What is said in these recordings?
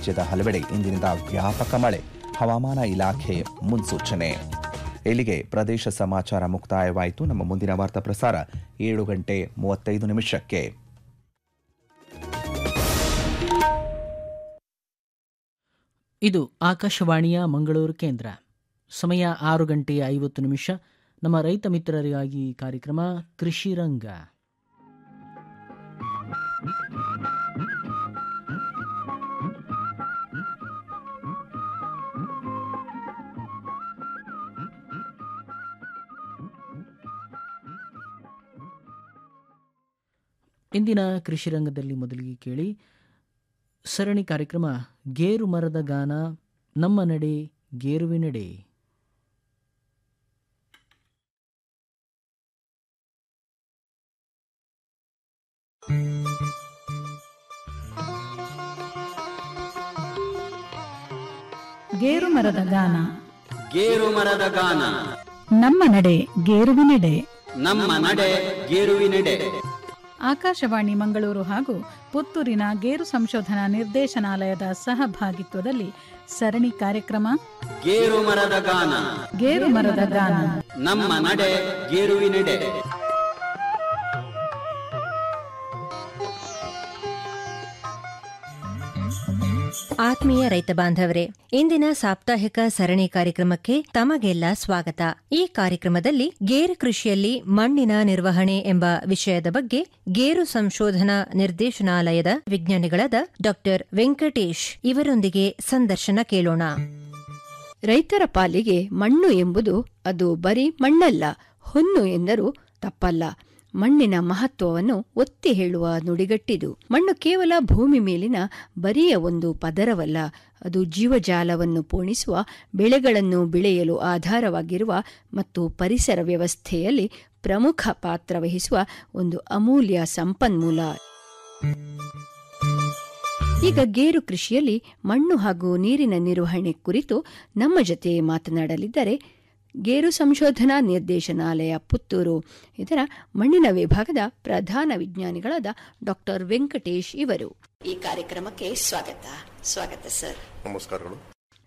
ರಾಜ್ಯದ ಹಲವೆಡೆ ಇಂದಿನಿಂದ ವ್ಯಾಪಕ ಮಳೆ ಹವಾಮಾನ ಇಲಾಖೆ ಮುನ್ಸೂಚನೆ ಇಲ್ಲಿಗೆ ಪ್ರದೇಶ ಸಮಾಚಾರ ಮುಕ್ತಾಯವಾಯಿತು ನಮ್ಮ ಮುಂದಿನ ವಾರ್ತಾ ಪ್ರಸಾರ ಏಳು ಗಂಟೆ ಮೂವತ್ತೈದು ನಿಮಿಷಕ್ಕೆ ಇದು ಆಕಾಶವಾಣಿಯ ಮಂಗಳೂರು ಕೇಂದ್ರ ಸಮಯ ಆರು ಗಂಟೆ ಐವತ್ತು ನಿಮಿಷ ನಮ್ಮ ರೈತ ಮಿತ್ರರಿಗಾಗಿ ಕಾರ್ಯಕ್ರಮ ಕೃಷಿ ರಂಗ ಇಂದಿನ ಕೃಷಿ ರಂಗದಲ್ಲಿ ಮೊದಲಿಗೆ ಕೇಳಿ ಸರಣಿ ಕಾರ್ಯಕ್ರಮ ಗೇರು ಮರದ ಗಾನ ನಮ್ಮ ನಡೆ ಗೇರುವಿನಡೆ ಗೇರು ಮರದ ಗಾನ ಗೇರು ಮರದ ಗಾನ ನಮ್ಮ ನಡೆ ಗೇರುವಿನೆಡೆ ನಮ್ಮ ನಡೆ ಗೇರುವಿನೆಡೆ ಆಕಾಶವಾಣಿ ಮಂಗಳೂರು ಹಾಗೂ ಪುತ್ತೂರಿನ ಗೇರು ಸಂಶೋಧನಾ ನಿರ್ದೇಶನಾಲಯದ ಸಹಭಾಗಿತ್ವದಲ್ಲಿ ಸರಣಿ ಕಾರ್ಯಕ್ರಮ ಗೇರು ಮರದ ಗಾನ ಗೇರು ಮರದ ಗಾನ ನಮ್ಮ ನಡೆ ಗೇರುವಿನೆಡೆ ಆತ್ಮೀಯ ರೈತ ಬಾಂಧವರೇ ಇಂದಿನ ಸಾಪ್ತಾಹಿಕ ಸರಣಿ ಕಾರ್ಯಕ್ರಮಕ್ಕೆ ತಮಗೆಲ್ಲ ಸ್ವಾಗತ ಈ ಕಾರ್ಯಕ್ರಮದಲ್ಲಿ ಗೇರು ಕೃಷಿಯಲ್ಲಿ ಮಣ್ಣಿನ ನಿರ್ವಹಣೆ ಎಂಬ ವಿಷಯದ ಬಗ್ಗೆ ಗೇರು ಸಂಶೋಧನಾ ನಿರ್ದೇಶನಾಲಯದ ವಿಜ್ಞಾನಿಗಳಾದ ಡಾ ವೆಂಕಟೇಶ್ ಇವರೊಂದಿಗೆ ಸಂದರ್ಶನ ಕೇಳೋಣ ರೈತರ ಪಾಲಿಗೆ ಮಣ್ಣು ಎಂಬುದು ಅದು ಬರೀ ಮಣ್ಣಲ್ಲ ಹೊನ್ನು ಎಂದರೂ ತಪ್ಪಲ್ಲ ಮಣ್ಣಿನ ಮಹತ್ವವನ್ನು ಒತ್ತಿ ಹೇಳುವ ನುಡಿಗಟ್ಟಿದು ಮಣ್ಣು ಕೇವಲ ಭೂಮಿ ಮೇಲಿನ ಬರಿಯ ಒಂದು ಪದರವಲ್ಲ ಅದು ಜೀವಜಾಲವನ್ನು ಪೋಣಿಸುವ ಬೆಳೆಗಳನ್ನು ಬೆಳೆಯಲು ಆಧಾರವಾಗಿರುವ ಮತ್ತು ಪರಿಸರ ವ್ಯವಸ್ಥೆಯಲ್ಲಿ ಪ್ರಮುಖ ಪಾತ್ರ ವಹಿಸುವ ಒಂದು ಅಮೂಲ್ಯ ಸಂಪನ್ಮೂಲ ಈಗ ಗೇರು ಕೃಷಿಯಲ್ಲಿ ಮಣ್ಣು ಹಾಗೂ ನೀರಿನ ನಿರ್ವಹಣೆ ಕುರಿತು ನಮ್ಮ ಜೊತೆ ಮಾತನಾಡಲಿದ್ದಾರೆ ಗೇರು ಸಂಶೋಧನಾ ನಿರ್ದೇಶನಾಲಯ ಪುತ್ತೂರು ಇದರ ಮಣ್ಣಿನ ವಿಭಾಗದ ಪ್ರಧಾನ ವಿಜ್ಞಾನಿಗಳಾದ ಡಾಕ್ಟರ್ ವೆಂಕಟೇಶ್ ಇವರು ಈ ಕಾರ್ಯಕ್ರಮಕ್ಕೆ ಸ್ವಾಗತ ಸ್ವಾಗತ ಸರ್ ನಮಸ್ಕಾರಗಳು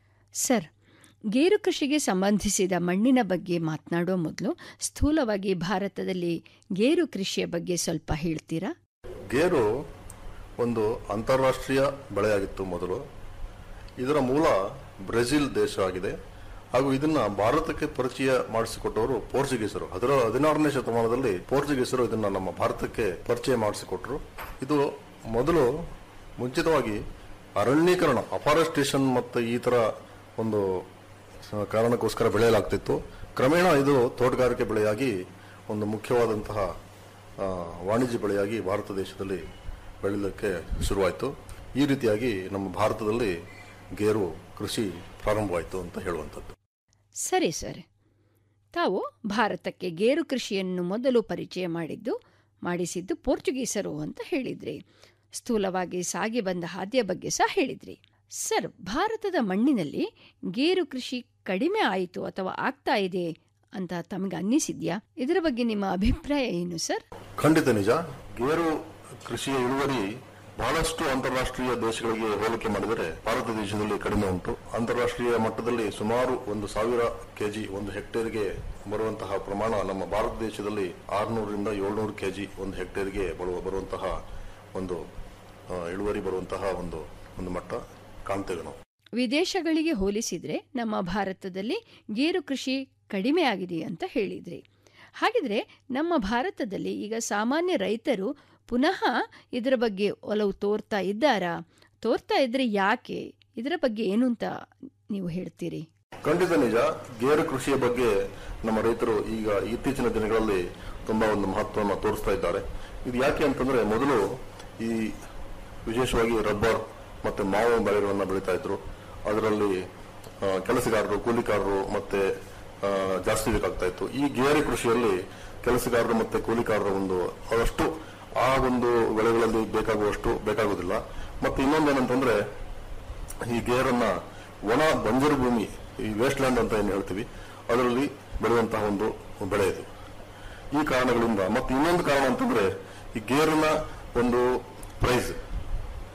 ಸರ್ ಗೇರು ಕೃಷಿಗೆ ಸಂಬಂಧಿಸಿದ ಮಣ್ಣಿನ ಬಗ್ಗೆ ಮಾತನಾಡುವ ಮೊದಲು ಸ್ಥೂಲವಾಗಿ ಭಾರತದಲ್ಲಿ ಗೇರು ಕೃಷಿಯ ಬಗ್ಗೆ ಸ್ವಲ್ಪ ಹೇಳ್ತೀರಾ ಗೇರು ಒಂದು ಅಂತಾರಾಷ್ಟ್ರೀಯ ಬೆಳೆಯಾಗಿತ್ತು ಮೊದಲು ಇದರ ಮೂಲ ಬ್ರೆಜಿಲ್ ದೇಶ ಆಗಿದೆ ಹಾಗೂ ಇದನ್ನ ಭಾರತಕ್ಕೆ ಪರಿಚಯ ಮಾಡಿಸಿಕೊಟ್ಟವರು ಪೋರ್ಚುಗೀಸರು ಅದರ ಹದಿನಾರನೇ ಶತಮಾನದಲ್ಲಿ ಪೋರ್ಚುಗೀಸರು ಇದನ್ನ ನಮ್ಮ ಭಾರತಕ್ಕೆ ಪರಿಚಯ ಮಾಡಿಸಿಕೊಟ್ರು ಇದು ಮೊದಲು ಮುಂಚಿತವಾಗಿ ಅರಣ್ಯೀಕರಣ ಅಫಾರೆಸ್ಟೇಷನ್ ಮತ್ತು ಈ ತರ ಒಂದು ಸ- ಕಾರಣಕ್ಕೋಸ್ಕರ ಬೆಳೆಯಲಾಗ್ತಿತ್ತು ಕ್ರಮೇಣ ಇದು ತೋಟಗಾರಿಕೆ ಬೆಳೆಯಾಗಿ ಒಂದು ಮುಖ್ಯವಾದಂತಹ ಆ, ವಾಣಿಜ್ಯ ಬೆಳೆಯಾಗಿ ಭಾರತ ದೇಶದಲ್ಲಿ ಬೆಳೆಯಲಿಕ್ಕೆ ಶುರುವಾಯಿತು ಈ ರೀತಿಯಾಗಿ ನಮ್ಮ ಭಾರತದಲ್ಲಿ ಗೇರು ಕೃಷಿ ಪ್ರಾರಂಭವಾಯಿತು ಅಂತ ಹೇಳುವಂಥದ್ದು ಸರಿ ಸರ್ ತಾವು ಭಾರತಕ್ಕೆ ಗೇರು ಕೃಷಿಯನ್ನು ಮೊದಲು ಪರಿಚಯ ಮಾಡಿದ್ದು ಮಾಡಿಸಿದ್ದು ಪೋರ್ಚುಗೀಸರು ಅಂತ ಹೇಳಿದ್ರಿ ಸ್ಥೂಲವಾಗಿ ಸಾಗಿ ಬಂದ ಹಾದಿಯ ಬಗ್ಗೆ ಸಹ ಹೇಳಿದ್ರಿ ಸರ್ ಭಾರತದ ಮಣ್ಣಿನಲ್ಲಿ ಗೇರು ಕೃಷಿ ಕಡಿಮೆ ಆಯಿತು ಅಥವಾ ಆಗ್ತಾ ಇದೆ ಅಂತ ತಮಗೆ ಅನ್ನಿಸಿದ್ಯಾ ಇದರ ಬಗ್ಗೆ ನಿಮ್ಮ ಅಭಿಪ್ರಾಯ ಏನು ಸರ್ ಖಂಡಿತ ನಿಜ ಗೇರು ಕೃಷಿಯ ಇಳುವರಿ ಬಹಳಷ್ಟು ಅಂತಾರಾಷ್ಟ್ರೀಯ ದೇಶಗಳಿಗೆ ಹೋಲಿಕೆ ಮಾಡಿದರೆ ಭಾರತ ದೇಶದಲ್ಲಿ ಕಡಿಮೆ ಉಂಟು ಅಂತಾರಾಷ್ಟ್ರೀಯ ಮಟ್ಟದಲ್ಲಿ ಸುಮಾರು ಒಂದು ಸಾವಿರ ಕೆಜಿ ಒಂದು ಹೆಕ್ಟೇರ್ಗೆ ಬರುವಂತಹ ಪ್ರಮಾಣ ನಮ್ಮ ಭಾರತ ದೇಶದಲ್ಲಿ ಆರುನೂರರಿಂದ ಏಳ್ನೂರು ಕೆಜಿ ಒಂದು ಹೆಕ್ಟೇರ್ಗೆ ಬರುವ ಬರುವಂತಹ ಒಂದು ಆ, ಇಳುವರಿ ಬರುವಂತಹ ಒಂದು ಒಂದು ಮಟ್ಟ ಕಾಣ್ತೇವೆ ನಾವು ವಿದೇಶಗಳಿಗೆ ಹೋಲಿಸಿದ್ರೆ ನಮ್ಮ ಭಾರತದಲ್ಲಿ ಗೇರು ಕೃಷಿ ಕಡಿಮೆ ಆಗಿದೆ ಅಂತ ಹೇಳಿದ್ರಿ ಹಾಗಿದ್ರೆ ನಮ್ಮ ಭಾರತದಲ್ಲಿ ಈಗ ಸಾಮಾನ್ಯ ರೈತರು ಪುನಃ ಇದರ ಬಗ್ಗೆ ಒಲವು ತೋರ್ತಾ ಇದ್ದಾರಾ ತೋರ್ತಾ ಇದ್ರೆ ಯಾಕೆ ಇದರ ಬಗ್ಗೆ ಏನು ಅಂತ ನೀವು ಹೇಳ್ತೀರಿ ಖಂಡಿತ ನಿಜ ಗೇರು ಕೃಷಿಯ ಬಗ್ಗೆ ನಮ್ಮ ರೈತರು ಈಗ ಇತ್ತೀಚಿನ ದಿನಗಳಲ್ಲಿ ತುಂಬಾ ಒಂದು ಮಹತ್ವವನ್ನು ತೋರಿಸ್ತಾ ಇದ್ದಾರೆ ಇದು ಯಾಕೆ ಅಂತಂದ್ರೆ ಮೊದಲು ಈ ವಿಶೇಷವಾಗಿ ರಬ್ಬರ್ ಮತ್ತೆ ಮಾವು ಬೆಳೆಗಳನ್ನ ಬೆಳೀತಾ ಇದ್ರು ಅದರಲ್ಲಿ ಆ, ಕೆಲಸಗಾರರು ಕೂಲಿಕಾರರು ಮತ್ತೆ ಆ, ಜಾಸ್ತಿ ಬೇಕಾಗ್ತಾ ಇತ್ತು ಈ ಗೇರು ಕೃಷಿಯಲ್ಲಿ ಕೆಲಸಗಾರರು ಮತ್ತೆ ಕೂಲಿಕಾರರ ಒಂದು ಅದಷ್ಟು ಆ ಒಂದು ಬೆಳೆಗಳಲ್ಲಿ ಬೇಕಾಗುವಷ್ಟು ಬೇಕಾಗುವುದಿಲ್ಲ ಮತ್ತೆ ಇನ್ನೊಂದೇನಂತಂದ್ರೆ ಈ ಗೇರನ್ನ ಒಣ ಬಂಜರು ಭೂಮಿ ಈ ವೇಸ್ಟ್ ಲ್ಯಾಂಡ್ ಅಂತ ಏನು ಹೇಳ್ತೀವಿ ಅದರಲ್ಲಿ ಬೆಳೆಯುವಂತಹ ಒಂದು ಬೆಳೆ ಇದು ಈ ಕಾರಣಗಳಿಂದ ಮತ್ತೆ ಇನ್ನೊಂದು ಕಾರಣ ಅಂತಂದ್ರೆ ಈ ಗೇರಿನ ಒಂದು ಪ್ರೈಸ್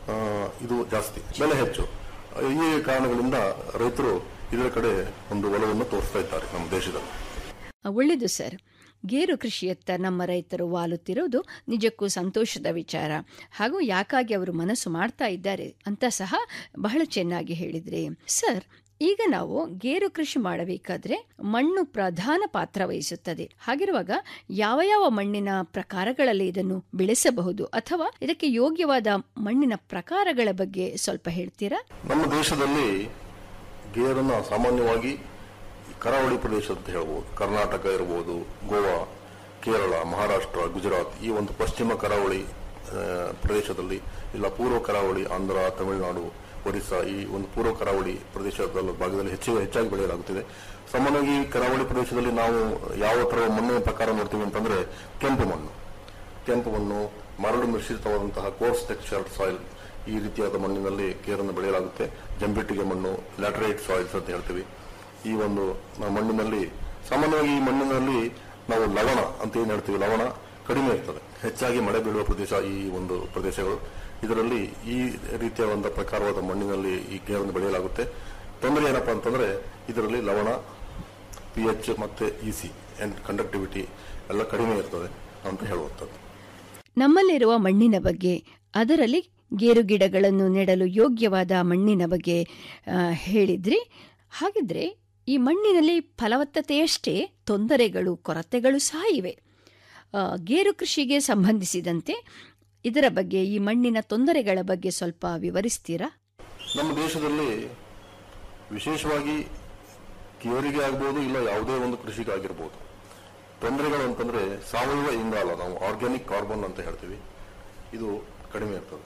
ಆ, ಇದು ಜಾಸ್ತಿ ಬೆಲೆ ಹೆಚ್ಚು ಈ ಕಾರಣಗಳಿಂದ ರೈತರು ಇದರ ಕಡೆ ಒಂದು ಒಲವನ್ನು ತೋರಿಸ್ತಾ ಇದ್ದಾರೆ ನಮ್ಮ ದೇಶದಲ್ಲಿ ಒಳ್ಳೆಯದು ಸರ್ ಗೇರು ಕೃಷಿಯತ್ತ ನಮ್ಮ ರೈತರು ವಾಲುತ್ತಿರುವುದು ನಿಜಕ್ಕೂ ಸಂತೋಷದ ವಿಚಾರ ಹಾಗೂ ಯಾಕಾಗಿ ಅವರು ಮನಸ್ಸು ಮಾಡ್ತಾ ಇದ್ದಾರೆ ಅಂತ ಸಹ ಬಹಳ ಚೆನ್ನಾಗಿ ಹೇಳಿದ್ರಿ ಸರ್ ಈಗ ನಾವು ಗೇರು ಕೃಷಿ ಮಾಡಬೇಕಾದ್ರೆ ಮಣ್ಣು ಪ್ರಧಾನ ಪಾತ್ರ ವಹಿಸುತ್ತದೆ ಹಾಗಿರುವಾಗ ಯಾವ ಯಾವ ಮಣ್ಣಿನ ಪ್ರಕಾರಗಳಲ್ಲಿ ಇದನ್ನು ಬೆಳೆಸಬಹುದು ಅಥವಾ ಇದಕ್ಕೆ ಯೋಗ್ಯವಾದ ಮಣ್ಣಿನ ಪ್ರಕಾರಗಳ ಬಗ್ಗೆ ಸ್ವಲ್ಪ ಹೇಳ್ತೀರಾ ನಮ್ಮ ದೇಶದಲ್ಲಿ ಗೇರನ್ನ ಸಾಮಾನ್ಯವಾಗಿ ಕರಾವಳಿ ಪ್ರದೇಶ ಅಂತ ಹೇಳ್ಬೋದು ಕರ್ನಾಟಕ ಇರಬಹುದು ಗೋವಾ ಕೇರಳ ಮಹಾರಾಷ್ಟ್ರ ಗುಜರಾತ್ ಈ ಒಂದು ಪಶ್ಚಿಮ ಕರಾವಳಿ ಆ, ಪ್ರದೇಶದಲ್ಲಿ ಇಲ್ಲ ಪೂರ್ವ ಕರಾವಳಿ ಆಂಧ್ರ ತಮಿಳುನಾಡು ಒರಿಸ್ಸಾ ಈ ಒಂದು ಪೂರ್ವ ಕರಾವಳಿ ಪ್ರದೇಶದ ಭಾಗದಲ್ಲಿ ಹೆಚ್ಚು ಹೆಚ್ಚಾಗಿ ಬೆಳೆಯಲಾಗುತ್ತಿದೆ ಸಾಮಾನ್ಯವಾಗಿ ಈ ಕರಾವಳಿ ಪ್ರದೇಶದಲ್ಲಿ ನಾವು ಯಾವ ತರ ಮಣ್ಣಿನ ಪ್ರಕಾರ ನೋಡ್ತೀವಿ ಅಂತಂದ್ರೆ ಕೆಂಪು ಮಣ್ಣು ಕೆಂಪು ಮಣ್ಣು ಮರಳು ಮಿಶ್ರಿತವಾದಂತಹ ಕೋರ್ಸ್ ಟೆಕ್ಸ್ಚರ್ ಸಾಯಿಲ್ ಈ ರೀತಿಯಾದ ಮಣ್ಣಿನಲ್ಲಿ ಕೇರನ್ನು ಬೆಳೆಯಲಾಗುತ್ತೆ ಜಂಬಿಟ್ಟಿಗೆ ಮಣ್ಣು ಲ್ಯಾಟರೈಟ್ ಸಾಯಿಲ್ಸ್ ಅಂತ ಹೇಳ್ತೀವಿ ಈ ಒಂದು ಆ, ಮಣ್ಣಿನಲ್ಲಿ ಸಾಮಾನ್ಯವಾಗಿ ಈ ಮಣ್ಣಿನಲ್ಲಿ ನಾವು ಲವಣ ಅಂತ ಏನ್ ಹೇಳ್ತೀವಿ ಲವಣ ಕಡಿಮೆ ಇರ್ತದೆ ಹೆಚ್ಚಾಗಿ ಮಳೆ ಬೀಳುವ ಪ್ರದೇಶ ಈ ಒಂದು ಪ್ರದೇಶಗಳು ಇದರಲ್ಲಿ ಈ ರೀತಿಯ ಒಂದು ಪ್ರಕಾರವಾದ ಮಣ್ಣಿನಲ್ಲಿ ಈ ಗೇರನ್ನು ಬೆಳೆಯಲಾಗುತ್ತೆ ತೊಂದರೆ ಏನಪ್ಪಾ ಅಂತಂದ್ರೆ ಇದರಲ್ಲಿ ಲವಣ ಪಿ ಎಚ್ ಮತ್ತೆ ಇ ಸಿ ಅಂಡ್ ಕಂಡಕ್ಟಿವಿಟಿ ಎಲ್ಲ ಕಡಿಮೆ ಇರ್ತದೆ ಅಂತ ಹೇಳುವಂಥದ್ದು ನಮ್ಮಲ್ಲಿರುವ ಮಣ್ಣಿನ ಬಗ್ಗೆ ಅದರಲ್ಲಿ ಗೇರು ಗಿಡಗಳನ್ನು ನೆಡಲು ಯೋಗ್ಯವಾದ ಮಣ್ಣಿನ ಬಗ್ಗೆ ಆ, ಹೇಳಿದ್ರಿ ಹಾಗಿದ್ರೆ ಈ ಮಣ್ಣಿನಲ್ಲಿ ಫಲವತ್ತತೆಯಷ್ಟೇ ತೊಂದರೆಗಳು ಕೊರತೆಗಳು ಸಹ ಇವೆ ಆ, ಗೇರು ಕೃಷಿಗೆ ಸಂಬಂಧಿಸಿದಂತೆ ಇದರ ಬಗ್ಗೆ ಈ ಮಣ್ಣಿನ ತೊಂದರೆಗಳ ಬಗ್ಗೆ ಸ್ವಲ್ಪ ವಿವರಿಸ್ತೀರಾ ನಮ್ಮ ದೇಶದಲ್ಲಿ ವಿಶೇಷವಾಗಿ ಕೇರಿಗೆ ಆಗ್ಬೋದು ಇಲ್ಲ ಯಾವುದೇ ಒಂದು ಕೃಷಿಗೆ ಆಗಿರ್ಬೋದು ತೊಂದರೆಗಳು ಅಂತಂದ್ರೆ ಸಾವಯವ ಇಂಗಾಲ ನಾವು ಆರ್ಗ್ಯಾನಿಕ್ ಕಾರ್ಬನ್ ಅಂತ ಹೇಳ್ತೀವಿ ಇದು ಕಡಿಮೆ ಇರ್ತದೆ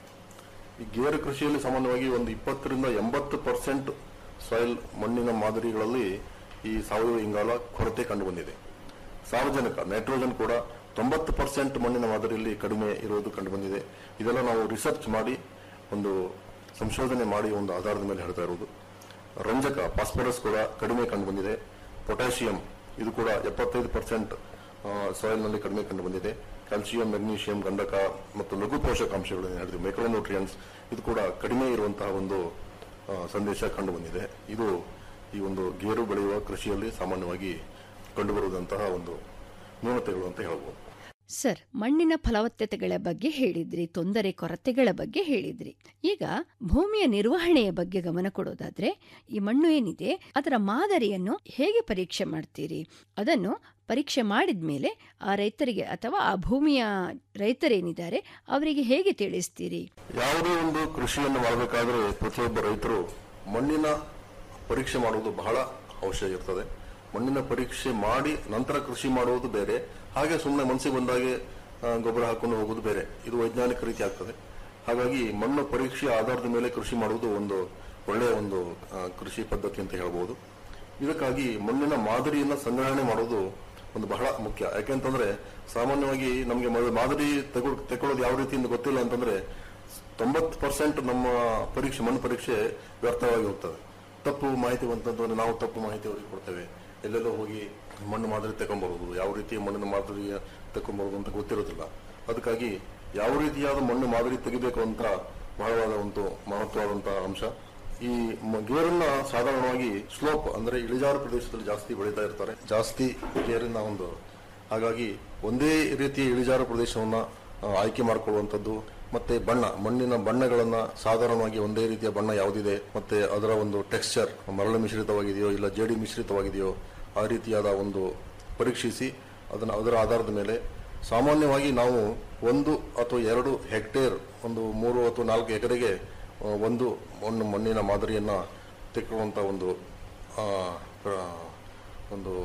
ಈ ಗೇರು ಕೃಷಿಯಲ್ಲಿ ಸಾಮಾನ್ಯವಾಗಿ ಒಂದು ಇಪ್ಪತ್ತರಿಂದ ಎಂಬತ್ತು ಪರ್ಸೆಂಟ್ ಸಾಯಿಲ್ ಮಣ್ಣಿನ ಮಾದರಿಗಳಲ್ಲಿ ಈ ಸಾವಯವ ಇಂಗಾಲ ಕೊರತೆ ಕಂಡು ಬಂದಿದೆ ಸಾರ್ವಜನಿಕ ನೈಟ್ರೋಜನ್ ಕೂಡ ತೊಂಬತ್ತು ಪರ್ಸೆಂಟ್ ಮಣ್ಣಿನ ಮಾದರಿಯಲ್ಲಿ ಕಡಿಮೆ ಇರುವುದು ಕಂಡು ಬಂದಿದೆ ಇದೆಲ್ಲ ನಾವು ರಿಸರ್ಚ್ ಮಾಡಿ ಒಂದು ಸಂಶೋಧನೆ ಮಾಡಿ ಒಂದು ಆಧಾರದ ಮೇಲೆ ಹೇಳ್ತಾ ಇರುವುದು ರಂಜಕ ಫಾಸ್ಫರಸ್ ಕೂಡ ಕಡಿಮೆ ಕಂಡು ಬಂದಿದೆ ಪೊಟ್ಯಾಷಿಯಂ ಇದು ಕೂಡ ಎಪ್ಪತ್ತೈದು ಪರ್ಸೆಂಟ್ ಸಾಯಿಲ್ನಲ್ಲಿ ಕಡಿಮೆ ಕಂಡು ಬಂದಿದೆ ಕ್ಯಾಲ್ಸಿಯಂ ಮೆಗ್ನೀಷಿಯಂ ಗಂಧಕ ಮತ್ತು ಲಘು ಪೋಷಕಾಂಶಗಳು ಏನು ಹೇಳ್ತೀವಿ ಮೈಕ್ರೋನ್ಯೂಟ್ರಿಯನ್ಸ್ ಇದು ಕೂಡ ಕಡಿಮೆ ಇರುವಂತಹ ಒಂದು ಆ, ಸಂದೇಶ ಕಂಡು ಬಂದಿದೆ ಇದು ಈ ಒಂದು ಗೇರು ಬೆಳೆಯುವ ಕೃಷಿಯಲ್ಲಿ ಸಾಮಾನ್ಯವಾಗಿ ಕಂಡುಬರುವಂತಹ ಒಂದು ನ್ಯೂನತೆಗಳು ಅಂತ ಹೇಳ್ಬೋದು ಸರ್ ಮಣ್ಣಿನ ಫಲವತ್ತತೆಗಳ ಬಗ್ಗೆ ಹೇಳಿದ್ರಿ ತೊಂದರೆ ಕೊರತೆಗಳ ಬಗ್ಗೆ ಹೇಳಿದ್ರಿ ಈಗ ಭೂಮಿಯ ನಿರ್ವಹಣೆಯ ಬಗ್ಗೆ ಗಮನ ಕೊಡೋದಾದ್ರೆ ಈ ಮಣ್ಣು ಏನಿದೆ ಅದರ ಮಾದರಿಯನ್ನು ಹೇಗೆ ಪರೀಕ್ಷೆ ಮಾಡ್ತೀರಿ ಅದನ್ನು ಪರೀಕ್ಷೆ ಮಾಡಿದ್ಮೇಲೆ ಆ ರೈತರಿಗೆ ಅಥವಾ ಆ ಭೂಮಿಯ ರೈತರೇನಿದ್ದಾರೆ ಅವರಿಗೆ ಹೇಗೆ ತಿಳಿಸ್ತೀರಿ ಯಾವುದೇ ಒಂದು ಕೃಷಿಯನ್ನು ಮಾಡಬೇಕಾದ್ರೆ ಪ್ರತಿಯೊಬ್ಬ ರೈತರು ಮಣ್ಣಿನ ಪರೀಕ್ಷೆ ಮಾಡುವುದು ಬಹಳ ಅವಶ್ಯ ಇರ್ತದೆ ಮಣ್ಣಿನ ಪರೀಕ್ಷೆ ಮಾಡಿ ನಂತರ ಕೃಷಿ ಮಾಡುವುದು ಬೇರೆ ಹಾಗೆ ಸುಮ್ಮನೆ ಮನಸ್ಸಿಗೆ ಬಂದಾಗೆ ಆ, ಗೊಬ್ಬರ ಹಾಕೊಂಡು ಹೋಗುವುದು ಬೇರೆ ಇದು ವೈಜ್ಞಾನಿಕ ರೀತಿ ಆಗ್ತದೆ ಹಾಗಾಗಿ ಮಣ್ಣು ಪರೀಕ್ಷೆ ಆಧಾರದ ಮೇಲೆ ಕೃಷಿ ಮಾಡುವುದು ಒಂದು ಒಳ್ಳೆಯ ಒಂದು ಆ, ಕೃಷಿ ಪದ್ಧತಿ ಅಂತ ಹೇಳ್ಬೋದು ಇದಕ್ಕಾಗಿ ಮಣ್ಣಿನ ಮಾದರಿಯನ್ನ ಸಂಗ್ರಹಣೆ ಮಾಡೋದು ಒಂದು ಬಹಳ ಮುಖ್ಯ ಯಾಕೆಂತಂದ್ರೆ ಸಾಮಾನ್ಯವಾಗಿ ನಮಗೆ ಮಾದರಿ ತಗೊಳ್ ತಗೊಳ್ಳೋದು ಯಾವ ರೀತಿಯಿಂದ ಗೊತ್ತಿಲ್ಲ ಅಂತಂದ್ರೆ ತೊಂಬತ್ತು ಪರ್ಸೆಂಟ್ ನಮ್ಮ ಪರೀಕ್ಷೆ ಮಣ್ಣು ಪರೀಕ್ಷೆ ವ್ಯರ್ಥವಾಗಿ ಹೋಗ್ತದೆ ತಪ್ಪು ಮಾಹಿತಿ ಬಂತಂದ್ರೆ ನಾವು ತಪ್ಪು ಮಾಹಿತಿ ಅವರಿಗೆ ಕೊಡ್ತೇವೆ ಎಲ್ಲೆಲ್ಲೋ ಹೋಗಿ ಮಣ್ಣು ಮಾದರಿ ತಗೊಂಬರೋದು ಯಾವ ರೀತಿಯ ಮಣ್ಣಿನ ಮಾದರಿ ತಗೊಂಬರೋದು ಅಂತ ಗೊತ್ತಿರೋದಿಲ್ಲ ಅದಕ್ಕಾಗಿ ಯಾವ ರೀತಿಯಾದ ಮಣ್ಣು ಮಾದರಿ ತೆಗಿಬೇಕು ಅಂತ ಬಹಳವಾದ ಒಂದು ಮಹತ್ವವಾದಂತಹ ಅಂಶ ಈ ಮ- ಗೇರನ್ನ ಸಾಧಾರಣವಾಗಿ ಸ್ಲೋಪ್ ಅಂದ್ರೆ ಇಳಿಜಾರು ಪ್ರದೇಶದಲ್ಲಿ ಜಾಸ್ತಿ ಬೆಳೀತಾ ಇರ್ತಾರೆ ಜಾಸ್ತಿ ಗೇರಿನ ಒಂದು ಹಾಗಾಗಿ ಒಂದೇ ರೀತಿಯ ಇಳಿಜಾರು ಪ್ರದೇಶವನ್ನ ಆ, ಆಯ್ಕೆ ಮಾಡಿಕೊಳ್ಳುವಂಥದ್ದು ಮತ್ತೆ ಬಣ್ಣ ಮಣ್ಣಿನ ಬಣ್ಣಗಳನ್ನ ಸಾಧಾರಣವಾಗಿ ಒಂದೇ ರೀತಿಯ ಬಣ್ಣ ಯಾವುದಿದೆ ಮತ್ತೆ ಅದರ ಒಂದು ಟೆಕ್ಸ್ಚರ್ ಮರಳು ಮಿಶ್ರಿತವಾಗಿದೆಯೋ ಇಲ್ಲ ಜೇಡಿ ಮಿಶ್ರಿತವಾಗಿದೆಯೋ ಆ ರೀತಿಯಾದ ಒಂದು ಪರೀಕ್ಷಿಸಿ ಅದನ್ನ ಅದರ ಆಧಾರದ ಮೇಲೆ ಸಾಮಾನ್ಯವಾಗಿ ನಾವು ಒಂದು ಅಥವಾ ಎರಡು ಹೆಕ್ಟೇರ್ ಒಂದು ಮೂರು ಅಥವಾ ನಾಲ್ಕು ಎಕರೆಗೆ ಆ, ಒಂದು ಮಣ್ಣು ಮಣ್ಣಿನ ಮಾದರಿಯನ್ನ ತೆಗೆದುಕೊಳ್ಳುವಂತ ಒಂದು ಆ, ಪ್ರ- ಒಂದು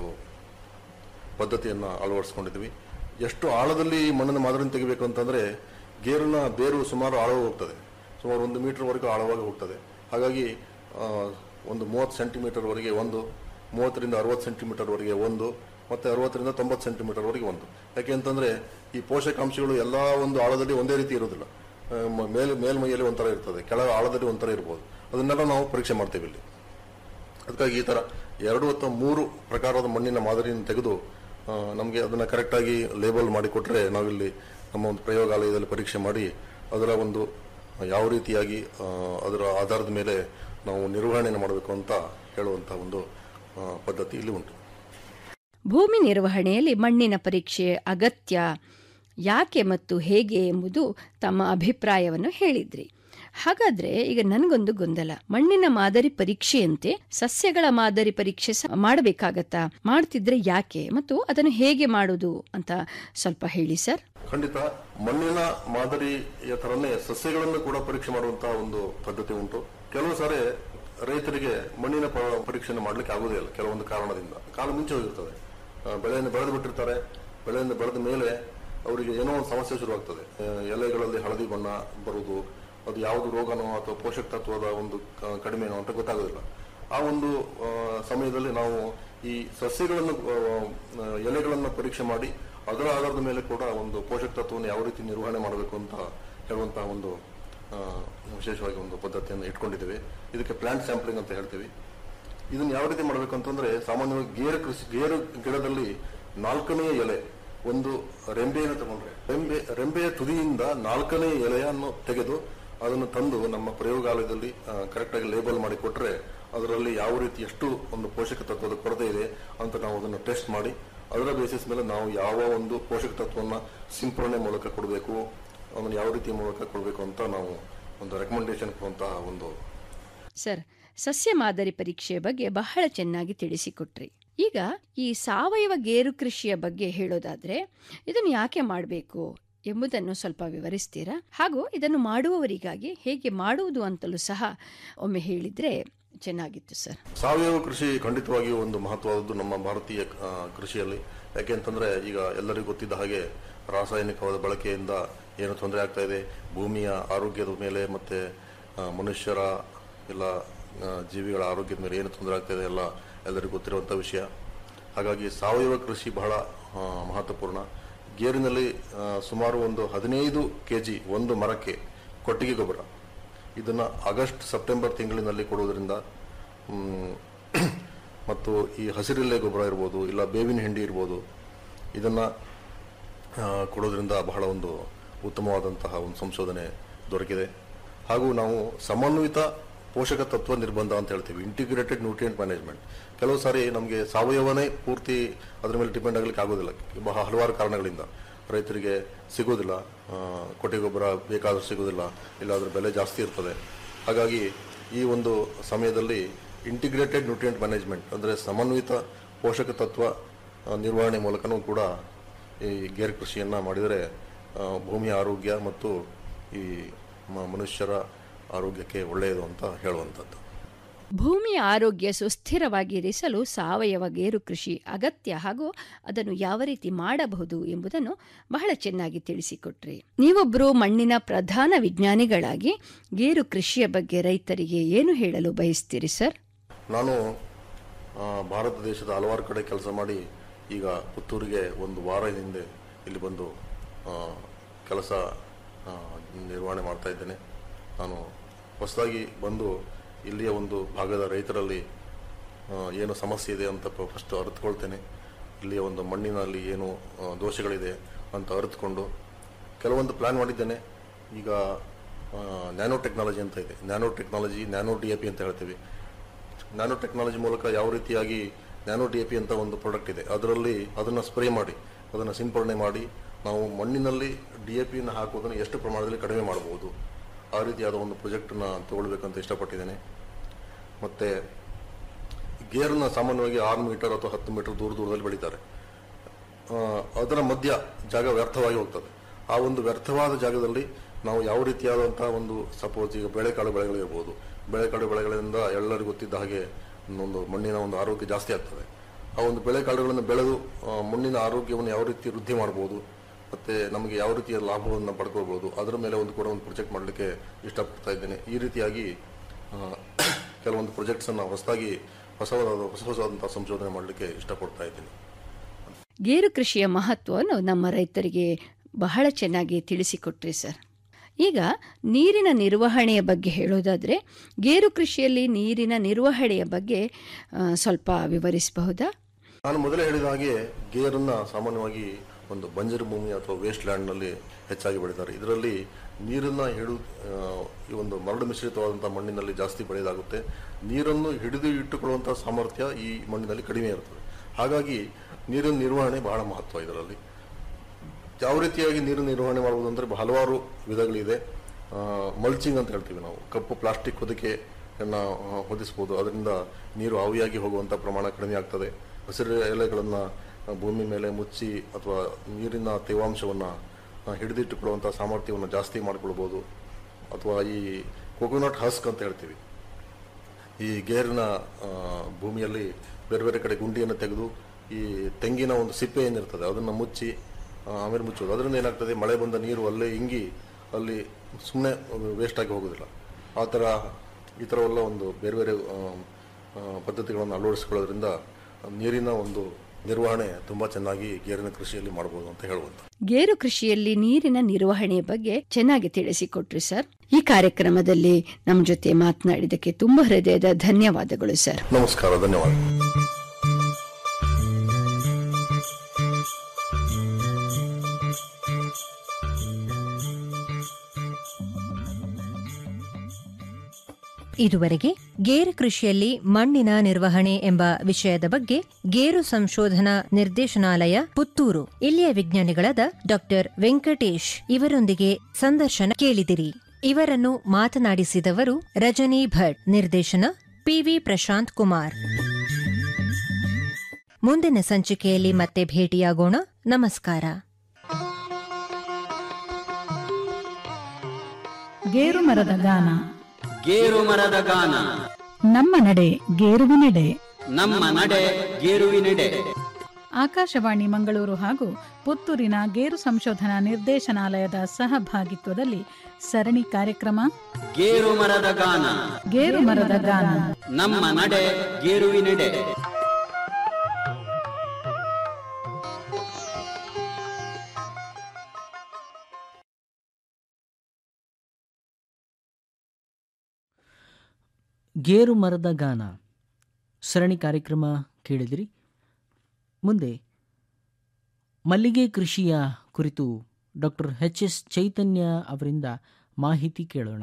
ಪದ್ಧತಿಯನ್ನ ಅಳವಡಿಸ್ಕೊಂಡಿದ್ವಿ ಎಷ್ಟು ಆಳದಲ್ಲಿ ಈ ಮಣ್ಣಿನ ಮಾದರಿಯನ್ನು ತೆಗಿಬೇಕು ಅಂತಂದ್ರೆ ಗೇರಿನ ಬೇರು ಸುಮಾರು ಆಳವಾಗಿ ಹೋಗ್ತದೆ ಸುಮಾರು ಒಂದು ಮೀಟರ್ವರೆಗೂ ಆಳವಾಗಿ ಹೋಗ್ತದೆ ಹಾಗಾಗಿ ಆ, ಒಂದು ಮೂವತ್ತು ಸೆಂಟಿಮೀಟರ್ವರೆಗೆ ಒಂದು ಮೂವತ್ತರಿಂದ ಅರವತ್ತು ಸೆಂಟಿಮೀಟರ್ವರೆಗೆ ಒಂದು ಮತ್ತೆ ಅರವತ್ತರಿಂದ ತೊಂಬತ್ತು ಸೆಂಟಿಮೀಟರ್ವರೆಗೆ ಒಂದು ಯಾಕೆ ಅಂತಂದ್ರೆ ಈ ಪೋಷಕಾಂಶಗಳು ಎಲ್ಲಾ ಒಂದು ಆಳದಲ್ಲಿ ಒಂದೇ ರೀತಿ ಇರೋದಿಲ್ಲ ಆ, ಮ- ಮೇಲ್ ಮೇಲ್ಮೈಯಲ್ಲಿ ಒಂಥರ ಇರ್ತದೆ ಕೆಳ ಆಳದಲ್ಲಿ ಒಂಥರ ಇರ್ಬೋದು ಅದನ್ನೆಲ್ಲ ನಾವು ಪರೀಕ್ಷೆ ಮಾಡ್ತೇವೆ ಇಲ್ಲಿ ಅದಕ್ಕಾಗಿ ಈ ತರ ಎರಡು ಅಥವಾ ಮೂರು ಪ್ರಕಾರದ ಮಣ್ಣಿನ ಮಾದರಿಯನ್ನು ತೆಗೆದು ನಮಗೆ ಅದನ್ನ ಕರೆಕ್ಟಾಗಿ ಲೇಬಲ್ ಮಾಡಿಕೊಟ್ರೆ ನಾವಿಲ್ಲಿ ನಮ್ಮ ಒಂದು ಪ್ರಯೋಗಾಲಯದಲ್ಲಿ ಪರೀಕ್ಷೆ ಮಾಡಿ ಅದರ ಒಂದು ಯಾವ ರೀತಿಯಾಗಿ ಆ, ಅದರ ಆಧಾರದ ಮೇಲೆ ನಾವು ನಿರ್ವಹಣೆಯನ್ನು ಮಾಡಬೇಕು ಅಂತ ಹೇಳುವಂಥ ಒಂದು ಆ, ಪದ್ಧತಿ ಇಲ್ಲಿ ಉಂಟು ಭೂಮಿ ನಿರ್ವಹಣೆಯಲ್ಲಿ ಮಣ್ಣಿನ ಪರೀಕ್ಷೆ ಅಗತ್ಯ ಯಾಕೆ ಮತ್ತು ಹೇಗೆ ಎಂಬುದು ತಮ್ಮ ಅಭಿಪ್ರಾಯವನ್ನು ಹೇಳಿದ್ರಿ ಹಾಗಾದ್ರೆ ಈಗ ನನಗೊಂದು ಗೊಂದಲ ಮಣ್ಣಿನ ಮಾದರಿ ಪರೀಕ್ಷೆಯಂತೆ ಸಸ್ಯಗಳ ಮಾದರಿ ಪರೀಕ್ಷೆ ಸ- ಮಾಡಬೇಕಾಗತ್ತಾ ಮಾಡ್ತಿದ್ರೆ ಯಾಕೆ ಮತ್ತು ಅದನ್ನು ಹೇಗೆ ಮಾಡುವುದು ಅಂತ ಸ್ವಲ್ಪ ಹೇಳಿ ಸರ್ ಖಂಡಿತ ಮಣ್ಣಿನ ಮಾದರಿಯ ತರನೇ ಸಸ್ಯಗಳನ್ನು ಕೂಡ ಪರೀಕ್ಷೆ ಮಾಡುವಂತಹ ಒಂದು ಪದ್ಧತಿ ಉಂಟು ಕೆಲವು ಸಾರಿ ರೈತರಿಗೆ ಮಣ್ಣಿನ ಪ- ಪರೀಕ್ಷೆಯನ್ನು ಮಾಡಲಿಕ್ಕೆ ಆಗುವುದೇ ಇಲ್ಲ ಕೆಲವೊಂದು ಕಾರಣದಿಂದ ಕಾಲ ಮುಂಚೆ ಹೋಗಿರ್ತದೆ ಆ, ಬೆಳೆಯನ್ನು ಬೆಳೆದು ಬಿಟ್ಟಿರ್ತಾರೆ ಬೆಳೆಯನ್ನು ಬೆಳೆದ ಮೇಲೆ ಅವರಿಗೆ ಏನೋ ಒಂದು ಸಮಸ್ಯೆ ಶುರುವಾಗ್ತದೆ ಆ, ಎಲೆಗಳಲ್ಲಿ ಹಳದಿ ಬಣ್ಣ ಬರುವುದು ಅದು ಯಾವುದು ರೋಗನೋ ಅಥವಾ ಪೋಷಕ ತತ್ವದ ಒಂದು ಕ- ಕಡಿಮೆನೋ ಅಂತ ಗೊತ್ತಾಗೋದಿಲ್ಲ ಆ ಒಂದು ಆ, ಸಮಯದಲ್ಲಿ ನಾವು ಈ ಸಸ್ಯಗಳನ್ನು ಆ, ಎಲೆಗಳನ್ನು ಪರೀಕ್ಷೆ ಮಾಡಿ ಅದರ ಆಧಾರದ ಮೇಲೆ ಕೂಡ ಒಂದು ಪೋಷಕ ತತ್ವವನ್ನು ಯಾವ ರೀತಿ ನಿರ್ವಹಣೆ ಮಾಡಬೇಕು ಅಂತ ಹೇಳುವಂತಹ ಒಂದು ಆ, ವಿಶೇಷವಾಗಿ ಒಂದು ಪದ್ಧತಿಯನ್ನು ಇಟ್ಕೊಂಡಿದ್ದೇವೆ ಇದಕ್ಕೆ ಪ್ಲಾಂಟ್ ಸ್ಯಾಂಪ್ಲಿಂಗ್ ಅಂತ ಹೇಳ್ತೀವಿ ಇದನ್ನ ಯಾವ ರೀತಿ ಮಾಡಬೇಕು ಅಂತಂದ್ರೆ ಸಾಮಾನ್ಯವಾಗಿ ಗೇರು ಕೃಷಿ ಗೇರು ಗಿಡದಲ್ಲಿ ನಾಲ್ಕನೇ ಎಲೆ ಒಂದು ರೆಂಬೆಯನ್ನು ತಗೊಂಡ್ರೆ ರೆಂಬೆ ರೆಂಬೆಯ ತುದಿಯಿಂದ ನಾಲ್ಕನೇ ಎಲೆಯನ್ನು ತೆಗೆದು ಅದನ್ನು ತಂದು ನಮ್ಮ ಪ್ರಯೋಗಾಲಯದಲ್ಲಿ ಕರೆಕ್ಟ್ ಆಗಿ ಲೇಬಲ್ ಮಾಡಿ ಕೊಟ್ರೆ ಅದರಲ್ಲಿ ಯಾವ ರೀತಿ ಎಷ್ಟು ಒಂದು ಪೋಷಕ ತತ್ವದ ಕೊರತೆ ಇದೆ ಅಂತ ನಾವು ಅದನ್ನು ಟೆಸ್ಟ್ ಮಾಡಿ ಅದರ ಬೇಸಿಸ್ ಮೇಲೆ ನಾವು ಯಾವ ಒಂದು ಪೋಷಕ ತತ್ವವನ್ನು ಸಿಂಪರಣೆ ಮೂಲಕ ಕೊಡಬೇಕು ಅದನ್ನು ಯಾವ ರೀತಿ ಮೂಲಕ ಕೊಡಬೇಕು ಅಂತ ನಾವು ಒಂದು ರೆಕಮೆಂಡೇಶನ್ ಕೊಡುವಂತಹ ಒಂದು ಸರ್ ಸಸ್ಯ ಮಾದರಿ ಪರೀಕ್ಷೆಯ ಬಗ್ಗೆ ಬಹಳ ಚೆನ್ನಾಗಿ ತಿಳಿಸಿಕೊಟ್ರಿ ಈಗ ಈ ಸಾವಯವ ಗೇರು ಕೃಷಿಯ ಬಗ್ಗೆ ಹೇಳೋದಾದ್ರೆ ಇದನ್ನು ಯಾಕೆ ಮಾಡಬೇಕು ಎಂಬುದನ್ನು ಸ್ವಲ್ಪ ವಿವರಿಸ್ತೀರಾ ಹಾಗೂ ಇದನ್ನು ಮಾಡುವವರಿಗಾಗಿ ಹೇಗೆ ಮಾಡುವುದು ಅಂತಲೂ ಸಹ ಒಮ್ಮೆ ಹೇಳಿದ್ರೆ ಚೆನ್ನಾಗಿತ್ತು ಸರ್ ಸಾವಯವ ಕೃಷಿ ಖಂಡಿತವಾಗಿಯೂ ಒಂದು ಮಹತ್ವವಾದದ್ದು ನಮ್ಮ ಭಾರತೀಯ ಆ, ಕೃಷಿಯಲ್ಲಿ ಯಾಕೆ ಅಂತಂದ್ರೆ ಈಗ ಎಲ್ಲರಿಗೂ ಗೊತ್ತಿದ್ದ ಹಾಗೆ ರಾಸಾಯನಿಕವಾದ ಬಳಕೆಯಿಂದ ಏನು ತೊಂದರೆ ಆಗ್ತಾ ಇದೆ ಭೂಮಿಯ ಆರೋಗ್ಯದ ಮೇಲೆ ಮತ್ತೆ ಆ, ಮನುಷ್ಯರ ಎಲ್ಲ ಆ, ಜೀವಿಗಳ ಆರೋಗ್ಯದ ಮೇಲೆ ಏನು ತೊಂದರೆ ಆಗ್ತಾ ಇದೆ ಎಲ್ಲ ಎಲ್ಲರಿಗೂ ಗೊತ್ತಿರುವಂಥ ವಿಷಯ ಹಾಗಾಗಿ ಸಾವಯವ ಕೃಷಿ ಬಹಳ ಆ, ಮಹತ್ವಪೂರ್ಣ ಗೇರಿನಲ್ಲಿ ಆ, ಸುಮಾರು ಒಂದು ಹದಿನೈದು ಕೆ ಜಿ ಒಂದು ಮರಕ್ಕೆ ಕೊಟ್ಟಿಗೆ ಗೊಬ್ಬರ ಇದನ್ನು ಆಗಸ್ಟ್ ಸೆಪ್ಟೆಂಬರ್ ತಿಂಗಳಿನಲ್ಲಿ ಕೊಡುವುದರಿಂದ ಮ್, ಮತ್ತು ಈ ಹಸಿರೆಲೆ ಗೊಬ್ಬರ ಇರ್ಬೋದು ಇಲ್ಲ ಬೇವಿನ ಹಿಂಡಿ ಇರ್ಬೋದು ಇದನ್ನು ಕೊಡೋದ್ರಿಂದ ಬಹಳ ಒಂದು ಉತ್ತಮವಾದಂತಹ ಒಂದು ಸಂಶೋಧನೆ ದೊರಕಿದೆ ಹಾಗೂ ನಾವು ಸಮನ್ವಿತ ಪೋಷಕ ತತ್ವ ನಿರ್ಬಂಧ ಅಂತ ಹೇಳ್ತೀವಿ ಇಂಟಿಗ್ರೇಟೆಡ್ ನ್ಯೂಟ್ರಿಯೆಂಟ್ ಮ್ಯಾನೇಜ್ಮೆಂಟ್ ಕೆಲವು ಸಾರಿ ನಮಗೆ ಸಾವಯವನೇ ಪೂರ್ತಿ ಅದರ ಮೇಲೆ ಡಿಪೆಂಡ್ ಆಗಲಿಕ್ಕೆ ಆಗೋದಿಲ್ಲ ಬಹಳ ಹಲವಾರು ಕಾರಣಗಳಿಂದ ರೈತರಿಗೆ ಸಿಗೋದಿಲ್ಲ ಆ, ಕೊಟ್ಟಿಗೆ ಗೊಬ್ಬರ ಬೇಕಾದರೂ ಸಿಗೋದಿಲ್ಲ ಇಲ್ಲ ಅದರ ಬೆಲೆ ಜಾಸ್ತಿ ಇರ್ತದೆ ಹಾಗಾಗಿ ಈ ಒಂದು ಸಮಯದಲ್ಲಿ ಇಂಟಿಗ್ರೇಟೆಡ್ ನ್ಯೂಟ್ರಿಯೆಂಟ್ ಮ್ಯಾನೇಜ್ಮೆಂಟ್ ಅಂದರೆ ಸಮನ್ವಿತ ಪೋಷಕ ತತ್ವ ಆ, ನಿರ್ವಹಣೆ ಮೂಲಕನೂ ಕೂಡ ಈ ಗೇರು ಕೃಷಿಯನ್ನು ಮಾಡಿದರೆ ಆ, ಭೂಮಿಯ ಆರೋಗ್ಯ ಮತ್ತು ಈ ಮ- ಮನುಷ್ಯರ ಆರೋಗ್ಯಕ್ಕೆ ಒಳ್ಳೆಯದು ಅಂತ ಹೇಳುವಂಥದ್ದು ಭೂಮಿಯ ಆರೋಗ್ಯ ಸುಸ್ಥಿರವಾಗಿರಿಸಲು ಸಾವಯವ ಗೇರು ಕೃಷಿ ಅಗತ್ಯ ಹಾಗೂ ಅದನ್ನು ಯಾವ ರೀತಿ ಮಾಡಬಹುದು ಎಂಬುದನ್ನು ಬಹಳ ಚೆನ್ನಾಗಿ ತಿಳಿಸಿಕೊಟ್ರಿ ನೀವೊಬ್ಬರು ಮಣ್ಣಿನ ಪ್ರಧಾನ ವಿಜ್ಞಾನಿಗಳಾಗಿ ಗೇರು ಕೃಷಿಯ ಬಗ್ಗೆ ರೈತರಿಗೆ ಏನು ಹೇಳಲು ಬಯಸ್ತೀರಿ ಸರ್ ನಾನು ಆ, ಭಾರತ ದೇಶದ ಹಲವಾರು ಕಡೆ ಕೆಲಸ ಮಾಡಿ ಈಗ ಪುತ್ತೂರಿಗೆ ಒಂದು ವಾರ ಹಿಂದೆ ಇಲ್ಲಿ ಬಂದು ಆ, ಕೆಲಸ ಆ, ನಿರ್ವಹಣೆ ಮಾಡ್ತಾ ಇದ್ದೇನೆ ನಾನು ಹೊಸದಾಗಿ ಬಂದು ಇಲ್ಲಿಯ ಒಂದು ಭಾಗದ ರೈತರಲ್ಲಿ ಆ, ಏನು ಸಮಸ್ಯೆ ಇದೆ ಅಂತ ಫಸ್ಟ್ ಅರಿತುಕೊಳ್ತೇನೆ ಇಲ್ಲಿಯ ಒಂದು ಮಣ್ಣಿನಲ್ಲಿ ಏನು ಆ, ದೋಷಗಳಿದೆ ಅಂತ ಅರಿತುಕೊಂಡು ಕೆಲವೊಂದು ಪ್ಲಾನ್ ಮಾಡಿದ್ದೇನೆ ಈಗ ನ್ಯಾನೋ ಟೆಕ್ನಾಲಜಿ ಅಂತ ಇದೆ nano technology nano D A P ಅಂತ ಹೇಳ್ತೀವಿ ನ್ಯಾನೋ ಟೆಕ್ನಾಲಜಿ ಮೂಲಕ ಯಾವ ರೀತಿಯಾಗಿ ನ್ಯಾನೋ ಡಿ ಎ ಪಿ ಅಂತ ಒಂದು ಪ್ರಾಡಕ್ಟ್ ಇದೆ ಅದರಲ್ಲಿ ಅದನ್ನು ಸ್ಪ್ರೇ ಮಾಡಿ ಅದನ್ನು ಸಿಂಪಡಣೆ ಮಾಡಿ ನಾವು ಮಣ್ಣಿನಲ್ಲಿ ಡಿ ಎ ಪಿಯನ್ನು ಹಾಕುವುದನ್ನು ಎಷ್ಟು ಪ್ರಮಾಣದಲ್ಲಿ ಕಡಿಮೆ ಮಾಡಬಹುದು ಆ ರೀತಿಯಾದ ಒಂದು ಪ್ರಾಜೆಕ್ಟನ್ನು ತಗೊಳ್ಬೇಕಂತ ಇಷ್ಟಪಟ್ಟಿದ್ದೇನೆ ಮತ್ತು ಗೇರನ್ನ ಸಾಮಾನ್ಯವಾಗಿ ಆರು ಮೀಟರ್ ಅಥವಾ ಹತ್ತು ಮೀಟರ್ ದೂರ ದೂರದಲ್ಲಿ ಬೆಳೀತಾರೆ ಆ, ಅದರ ಮಧ್ಯ ಜಾಗ ವ್ಯರ್ಥವಾಗಿ ಹೋಗ್ತದೆ ಆ ಒಂದು ವ್ಯರ್ಥವಾದ ಜಾಗದಲ್ಲಿ ನಾವು ಯಾವ ರೀತಿಯಾದಂತಹ ಒಂದು ಸಪೋಸ್ ಈಗ ಬೇಳೆಕಾಳು ಬೆಳೆಗಳಿರ್ಬೋದು ಬೇಳೆಕಾಳು ಬೆಳೆಗಳಿಂದ ಎಲ್ಲರಿಗೂ ಗೊತ್ತಿದ್ದ ಹಾಗೆ ಒಂದು ಮಣ್ಣಿನ ಒಂದು ಆರೋಗ್ಯ ಜಾಸ್ತಿ ಆಗ್ತದೆ ಆ ಒಂದು ಬೆಳೆಕಾಳುಗಳನ್ನು ಬೆಳೆದು ಆ, ಮಣ್ಣಿನ ಆರೋಗ್ಯವನ್ನು ಯಾವ ರೀತಿ ವೃದ್ಧಿ ಮಾಡ್ಬೋದು ಮತ್ತೆ ನಮಗೆ ಯಾವ ರೀತಿಯ ಲಾಭವನ್ನು ಪಡ್ಕೊಳ್ಬೋದು ಅದರ ಮೇಲೆ ಒಂದು ಕೂಡ ಒಂದು ಪ್ರಾಜೆಕ್ಟ್ ಮಾಡಲಿಕ್ಕೆ ಇಷ್ಟಪಡ್ತಾ ಇದ್ದೇನೆ ಈ ರೀತಿಯಾಗಿ ಆ, ಕೆಲವೊಂದು ಪ್ರಾಜೆಕ್ಟ್ಸನ್ನು ಹೊಸದಾಗಿ ಹೊಸವಾದ ಹೊಸ ಹೊಸವಾದಂತಹ ಸಂಶೋಧನೆ ಮಾಡಲಿಕ್ಕೆ ಇಷ್ಟಪಡ್ತಾ ಇದ್ದೀನಿ ಗೇರು ಕೃಷಿಯ ಮಹತ್ವವನ್ನು ನಮ್ಮ ರೈತರಿಗೆ ಬಹಳ ಚೆನ್ನಾಗಿ ತಿಳಿಸಿಕೊಟ್ರಿ ಸರ್ ಈಗ ನೀರಿನ ನಿರ್ವಹಣೆಯ ಬಗ್ಗೆ ಹೇಳೋದಾದರೆ ಗೇರು ಕೃಷಿಯಲ್ಲಿ ನೀರಿನ ನಿರ್ವಹಣೆಯ ಬಗ್ಗೆ ಆ, ಸ್ವಲ್ಪ ವಿವರಿಸಬಹುದಾ ನಾನು ಮೊದಲೇ ಹೇಳಿದ ಹಾಗೆ ಗೇರನ್ನ ಸಾಮಾನ್ಯವಾಗಿ ಒಂದು ಬಂಜರು ಭೂಮಿ ಅಥವಾ ವೇಸ್ಟ್ ಲ್ಯಾಂಡ್ನಲ್ಲಿ ಹೆಚ್ಚಾಗಿ ಬೆಳೀತಾರೆ ಇದರಲ್ಲಿ ನೀರನ್ನು ಹಿಡಿದು ಈ ಒಂದು ಮರಳು ಮಿಶ್ರಿತವಾದಂಥ ಮಣ್ಣಿನಲ್ಲಿ ಜಾಸ್ತಿ ಬೆಳೆಯಲಾಗುತ್ತೆ ನೀರನ್ನು ಹಿಡಿದು ಇಟ್ಟುಕೊಳ್ಳುವಂಥ ಸಾಮರ್ಥ್ಯ ಈ ಮಣ್ಣಿನಲ್ಲಿ ಕಡಿಮೆ ಇರ್ತದೆ ಹಾಗಾಗಿ ನೀರಿನ ನಿರ್ವಹಣೆ ಬಹಳ ಮಹತ್ವ ಇದರಲ್ಲಿ ಯಾವ ರೀತಿಯಾಗಿ ನೀರು ನಿರ್ವಹಣೆ ಮಾಡುವುದು ಅಂದರೆ ಹಲವಾರು ವಿಧಗಳಿದೆ ಮಲ್ಚಿಂಗ್ ಅಂತ ಹೇಳ್ತೀವಿ ನಾವು ಕಪ್ಪು ಪ್ಲಾಸ್ಟಿಕ್ ಹೊದಿಕೆಯನ್ನು ಹೊದಿಸ್ಬೋದು ಅದರಿಂದ ನೀರು ಆವಿಯಾಗಿ ಹೋಗುವಂಥ ಪ್ರಮಾಣ ಕಡಿಮೆ ಆಗ್ತದೆ ಹಸಿರು ಎಲೆಗಳನ್ನು ಭೂಮಿ ಮೇಲೆ ಮುಚ್ಚಿ ಅಥವಾ ನೀರಿನ ತೇವಾಂಶವನ್ನು ಹಿಡಿದಿಟ್ಟುಕೊಳ್ಳುವಂಥ ಸಾಮರ್ಥ್ಯವನ್ನು ಜಾಸ್ತಿ ಮಾಡಿಕೊಳ್ಬೋದು ಅಥವಾ ಈ ಕೊಕೊನಟ್ ಹಸ್ಕ್ ಅಂತ ಹೇಳ್ತೀವಿ ಈ ಗೇರಿನ ಆ, ಭೂಮಿಯಲ್ಲಿ ಬೇರೆ ಬೇರೆ ಕಡೆ ಗುಂಡಿಯನ್ನು ತೆಗೆದು ಈ ತೆಂಗಿನ ಒಂದು ಸಿಪ್ಪೆ ಏನಿರ್ತದೆ ಅದನ್ನು ಮುಚ್ಚಿ ಆ, ಆಮೇಲೆ ಮುಚ್ಚೋದು ಅದರಿಂದ ಏನಾಗ್ತದೆ ಮಳೆ ಬಂದ ನೀರು ಅಲ್ಲೇ ಇಂಗಿ ಅಲ್ಲಿ ಸುಮ್ಮನೆ ವೇಸ್ಟ್ ಆಗಿ ಹೋಗೋದಿಲ್ಲ ಆ ಥರ ಈ ಥರವೆಲ್ಲ ಒಂದು ಬೇರೆ ಬೇರೆ ಆ, ಆ, ಪದ್ಧತಿಗಳನ್ನು ಅಳವಡಿಸಿಕೊಳ್ಳೋದ್ರಿಂದ ನೀರಿನ ಒಂದು ನಿರ್ವಹಣೆ ತುಂಬ ಚೆನ್ನಾಗಿ ಗೇರಿನ ಕೃಷಿಯಲ್ಲಿ ಮಾಡ್ಬೋದು ಅಂತ ಹೇಳ್ಬೋದು ಗೇರು ಕೃಷಿಯಲ್ಲಿ ನೀರಿನ ನಿರ್ವಹಣೆಯ ಬಗ್ಗೆ ಚೆನ್ನಾಗಿ ತಿಳಿಸಿಕೊಟ್ರಿ ಸರ್ ಈ ಕಾರ್ಯಕ್ರಮದಲ್ಲಿ ನಮ್ಮ ಜೊತೆ ಮಾತನಾಡಿದಕ್ಕೆ ತುಂಬಾ ಹೃದಯದ ಧನ್ಯವಾದಗಳು ಸರ್ ನಮಸ್ಕಾರ ಧನ್ಯವಾದ ಇದುವರೆಗೆ ಗೇರು ಕೃಷಿಯಲ್ಲಿ ಮಣ್ಣಿನ ನಿರ್ವಹಣೆ ಎಂಬ ವಿಷಯದ ಬಗ್ಗೆ ಗೇರು ಸಂಶೋಧನಾ ನಿರ್ದೇಶನಾಲಯ ಪುತ್ತೂರು ಇಲ್ಲಿಯ ವಿಜ್ಞಾನಿಗಳಾದ ಡಾಕ್ಟರ್ ವೆಂಕಟೇಶ್ ಇವರೊಂದಿಗೆ ಸಂದರ್ಶನ ಕೇಳಿದಿರಿ ಇವರನ್ನು ಮಾತನಾಡಿಸಿದವರು ರಜನಿ ಭಟ್ ನಿರ್ದೇಶನ ಪಿವಿ ಪ್ರಶಾಂತ್ ಕುಮಾರ್ ಮುಂದಿನ ಸಂಚಿಕೆಯಲ್ಲಿ ಮತ್ತೆ ಭೇಟಿಯಾಗೋಣ ನಮಸ್ಕಾರ ಗೇರು ಮರದ ಗಾನ ಗೇರು ಮರದ ಗಾನ ನಮ್ಮ ನಡೆ ಗೇರುವಿನೆಡೆ ನಮ್ಮ ನಡೆ ಗೇರುವಿನೆಡೆ ಆಕಾಶವಾಣಿ ಮಂಗಳೂರು ಹಾಗೂ ಪುತ್ತೂರಿನ ಗೇರು ಸಂಶೋಧನಾ ನಿರ್ದೇಶನಾಲಯದ ಸಹಭಾಗಿತ್ವದಲ್ಲಿ ಸರಣಿ ಕಾರ್ಯಕ್ರಮ ಗೇರು ಮರದ ಗಾನ ಗೇರು ಮರದ ಗಾನ ನಮ್ಮ ನಡೆ ಗೇರುವಿನೆಡೆ ಗೇರು ಮರದ ಗಾನ ಸರಣಿ ಕಾರ್ಯಕ್ರಮ ಕೇಳಿದಿರಿ ಮುಂದೆ ಮಲ್ಲಿಗೆ ಕೃಷಿಯ ಕುರಿತು ಡಾಕ್ಟರ್ ಎಚ್ ಎಸ್ ಚೈತನ್ಯ ಅವರಿಂದ ಮಾಹಿತಿ ಕೇಳೋಣ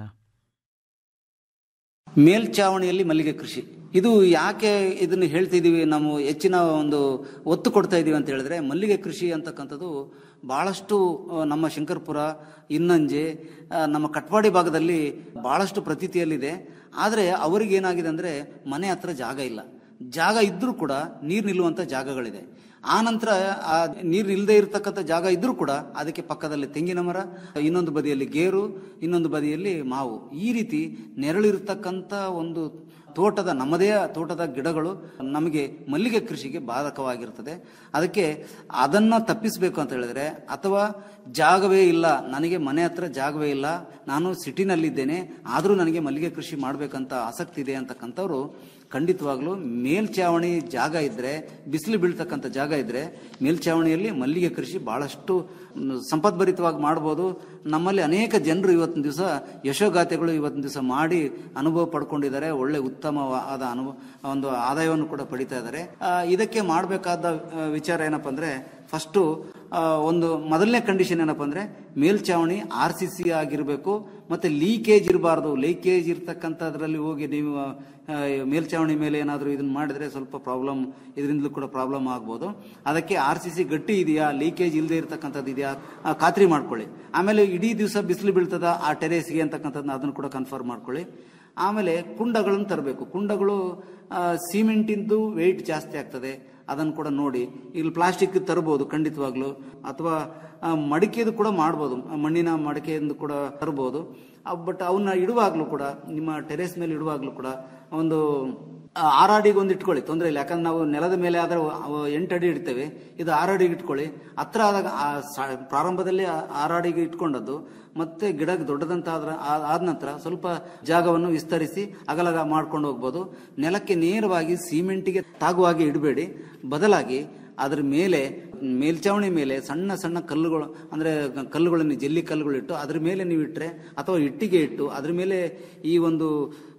ಮೇಲ್ಚಾವಣಿಯಲ್ಲಿ ಮಲ್ಲಿಗೆ ಕೃಷಿ ಇದು ಯಾಕೆ ಇದನ್ನು ಹೇಳ್ತಿದ್ದೀವಿ ನಾವು ಹೆಚ್ಚಿನ ಒಂದು ಒತ್ತು ಕೊಡ್ತಾ ಇದ್ದೀವಿ ಅಂತ ಹೇಳಿದ್ರೆ ಮಲ್ಲಿಗೆ ಕೃಷಿ ಅಂತಕ್ಕಂಥದ್ದು ಬಹಳಷ್ಟು ಆ, ನಮ್ಮ ಶಂಕರ್ಪುರ ಇನ್ನಂಜೆ ಆ, ನಮ್ಮ ಕಟ್ವಾಡಿ ಭಾಗದಲ್ಲಿ ಬಹಳಷ್ಟು ಪ್ರತೀತಿಯಲ್ಲಿದೆ ಆದರೆ ಅವರಿಗೆ ಏನಾಗಿದೆ ಅಂದರೆ ಮನೆ ಹತ್ರ ಜಾಗ ಇಲ್ಲ ಜಾಗ ಇದ್ರೂ ಕೂಡ ನೀರು ನಿಲ್ಲುವಂಥ ಜಾಗಗಳಿದೆ ಆ ನಂತರ ಆ ನೀರು ನಿಲ್ಲದೆ ಇರತಕ್ಕಂಥ ಜಾಗ ಇದ್ರೂ ಕೂಡ ಅದಕ್ಕೆ ಪಕ್ಕದಲ್ಲಿ ತೆಂಗಿನ ಮರ ಇನ್ನೊಂದು ಬದಿಯಲ್ಲಿ ಗೇರು ಇನ್ನೊಂದು ಬದಿಯಲ್ಲಿ ಮಾವು ಈ ರೀತಿ ನೆರಳಿರ್ತಕ್ಕಂಥ ಒಂದು ತೋಟದ ನಮ್ಮದೇ ತೋಟದ ಗಿಡಗಳು ನಮಗೆ ಮಲ್ಲಿಗೆ ಕೃಷಿಗೆ ಬಾಧಕವಾಗಿರ್ತದೆ ಅದಕ್ಕೆ ಅದನ್ನ ತಪ್ಪಿಸಬೇಕು ಅಂತ ಹೇಳಿದ್ರೆ ಅಥವಾ ಜಾಗವೇ ಇಲ್ಲ ನನಗೆ ಮನೆ ಹತ್ರ ಜಾಗವೇ ಇಲ್ಲ ನಾನು ಸಿಟಿನಲ್ಲಿದ್ದೇನೆ ಆದರೂ ನನಗೆ ಮಲ್ಲಿಗೆ ಕೃಷಿ ಮಾಡಬೇಕಂತ ಆಸಕ್ತಿ ಇದೆ ಅಂತಕ್ಕಂಥವ್ರು ಖಂಡಿತವಾಗ್ಲೂ ಮೇಲ್ಚಾವಣಿ ಜಾಗ ಇದ್ರೆ ಬಿಸಿಲು ಬೀಳ್ತಕ್ಕಂಥ ಜಾಗ ಇದ್ರೆ ಮೇಲ್ಚಾವಣಿಯಲ್ಲಿ ಮಲ್ಲಿಗೆ ಕೃಷಿ ಬಹಳಷ್ಟು ಮ್, ಸಂಪದ್ಭರಿತವಾಗಿ ಮಾಡ್ಬೋದು ನಮ್ಮಲ್ಲಿ ಅನೇಕ ಜನರು ಇವತ್ತಿನ ದಿವಸ ಯಶೋಗಾಥೆಗಳು ಇವತ್ತಿನ ದಿವಸ ಮಾಡಿ ಅನುಭವ ಪಡ್ಕೊಂಡಿದ್ದಾರೆ ಒಳ್ಳೆ ಉತ್ತಮವಾದ ಅನುಭವ ಒಂದು ಆದಾಯವನ್ನು ಕೂಡ ಪಡಿತಾ ಇದ್ದಾರೆ ಆ, ಇದಕ್ಕೆ ಮಾಡಬೇಕಾದ ವಿಚಾರ ಏನಪ್ಪ ಅಂದ್ರೆ ಫಸ್ಟು ಒಂದು ಮೊದಲನೇ ಕಂಡೀಷನ್ ಏನಪ್ಪ ಅಂದ್ರೆ ಮೇಲ್ಚಾವಣಿ ಆರ್ ಸಿ ಸಿ ಆಗಿರಬೇಕು ಮತ್ತೆ ಲೀಕೇಜ್ ಇರಬಾರ್ದು ಲೀಕೇಜ್ ಇರ್ತಕ್ಕಂಥದ್ರಲ್ಲಿ ಹೋಗಿ ನೀವು ಆ, ಮೇಲ್ಚಾವಣಿ ಮೇಲೆ ಏನಾದರೂ ಇದನ್ನ ಮಾಡಿದ್ರೆ ಸ್ವಲ್ಪ ಪ್ರಾಬ್ಲಮ್ ಇದರಿಂದಲೂ ಕೂಡ ಪ್ರಾಬ್ಲಮ್ ಆಗ್ಬೋದು ಅದಕ್ಕೆ ಆರ್ ಸಿ ಸಿ ಗಟ್ಟಿ ಇದೆಯಾ ಲೀಕೇಜ್ ಇಲ್ಲದೆ ಇರತಕ್ಕಂಥದ್ದು ಇದೆಯಾ ಆ, ಖಾತ್ರಿ ಮಾಡ್ಕೊಳ್ಳಿ ಆಮೇಲೆ ಇಡೀ ದಿವಸ ಬಿಸಿಲು ಬೀಳ್ತದ ಆ ಟೆರೇಸ್ಗೆ ಅಂತಕ್ಕಂಥದ್ದನ್ನ ಅದನ್ನು ಕೂಡ ಕನ್ಫರ್ಮ್ ಮಾಡ್ಕೊಳ್ಳಿ ಆಮೇಲೆ ಕುಂಡಗಳನ್ನು ತರಬೇಕು ಕುಂಡಗಳು ಸಿಮೆಂಟಿಂದು ವೆಯ್ಟ್ ಜಾಸ್ತಿ ಆಗ್ತದೆ ಅದನ್ನು ಕೂಡ ನೋಡಿ ಇಲ್ಲಿ ಪ್ಲಾಸ್ಟಿಕ್ ತರಬಹುದು ಖಂಡಿತವಾಗ್ಲು ಅಥವಾ ಆ, ಮಡಿಕೆದು ಕೂಡ ಮಾಡ್ಬೋದು ಆ, ಮಣ್ಣಿನ ಮಡಿಕೆಯಿಂದ ಕೂಡ ತರಬಹುದು ಬಟ್ ಅವನ್ನ ಇಡುವಾಗ್ಲೂ ಕೂಡ ನಿಮ್ಮ ಟೆರೇಸ್ ಮೇಲೆ ಇಡುವಾಗ್ಲೂ ಕೂಡ ಒಂದು ಆ, ಆರು ಅಡಿಗೆ ಒಂದು ಇಟ್ಕೊಳ್ಳಿ ತೊಂದರೆ ಇಲ್ಲ ಯಾಕಂದ್ರೆ ನಾವು ನೆಲದ ಮೇಲೆ ಆದ್ರೆ ಅವು ಎಂಟು ಅಡಿ ಇಡ್ತೇವೆ ಇದು ಆರು ಅಡಿಗೆ ಇಟ್ಕೊಳ್ಳಿ ಹತ್ರ ಆದಾಗ ಆ ಸ- ಪ್ರಾರಂಭದಲ್ಲಿ ಆ- ಆರು ಅಡಿಗೆ ಇಟ್ಕೊಂಡದ್ದು ಮತ್ತೆ ಗಿಡ ದೊಡ್ಡದಂತ ಆದ್ರ ಆ- ಆದ ನಂತರ ಸ್ವಲ್ಪ ಜಾಗವನ್ನು ವಿಸ್ತರಿಸಿ ಅಗಲ ಮಾಡ್ಕೊಂಡು ಹೋಗ್ಬೋದು ನೆಲಕ್ಕೆ ನೇರವಾಗಿ ಸಿಮೆಂಟಿಗೆ ತಾಗುವಾಗಿ ಇಡಬೇಡಿ ಬದಲಾಗಿ ಅದ್ರ ಮೇಲೆ ಮೇಲ್ಚಾವಣಿ ಮೇಲೆ ಸಣ್ಣ ಸಣ್ಣ ಕಲ್ಲುಗಳು ಅಂದ್ರೆ ಕಲ್ಲುಗಳನ್ನು ಜಲ್ಲಿ ಕಲ್ಲುಗಳು ಇಟ್ಟು ಅದ್ರ ಮೇಲೆ ನೀವು ಇಟ್ಟರೆ ಅಥವಾ ಇಟ್ಟಿಗೆ ಇಟ್ಟು ಅದ್ರ ಮೇಲೆ ಈ ಒಂದು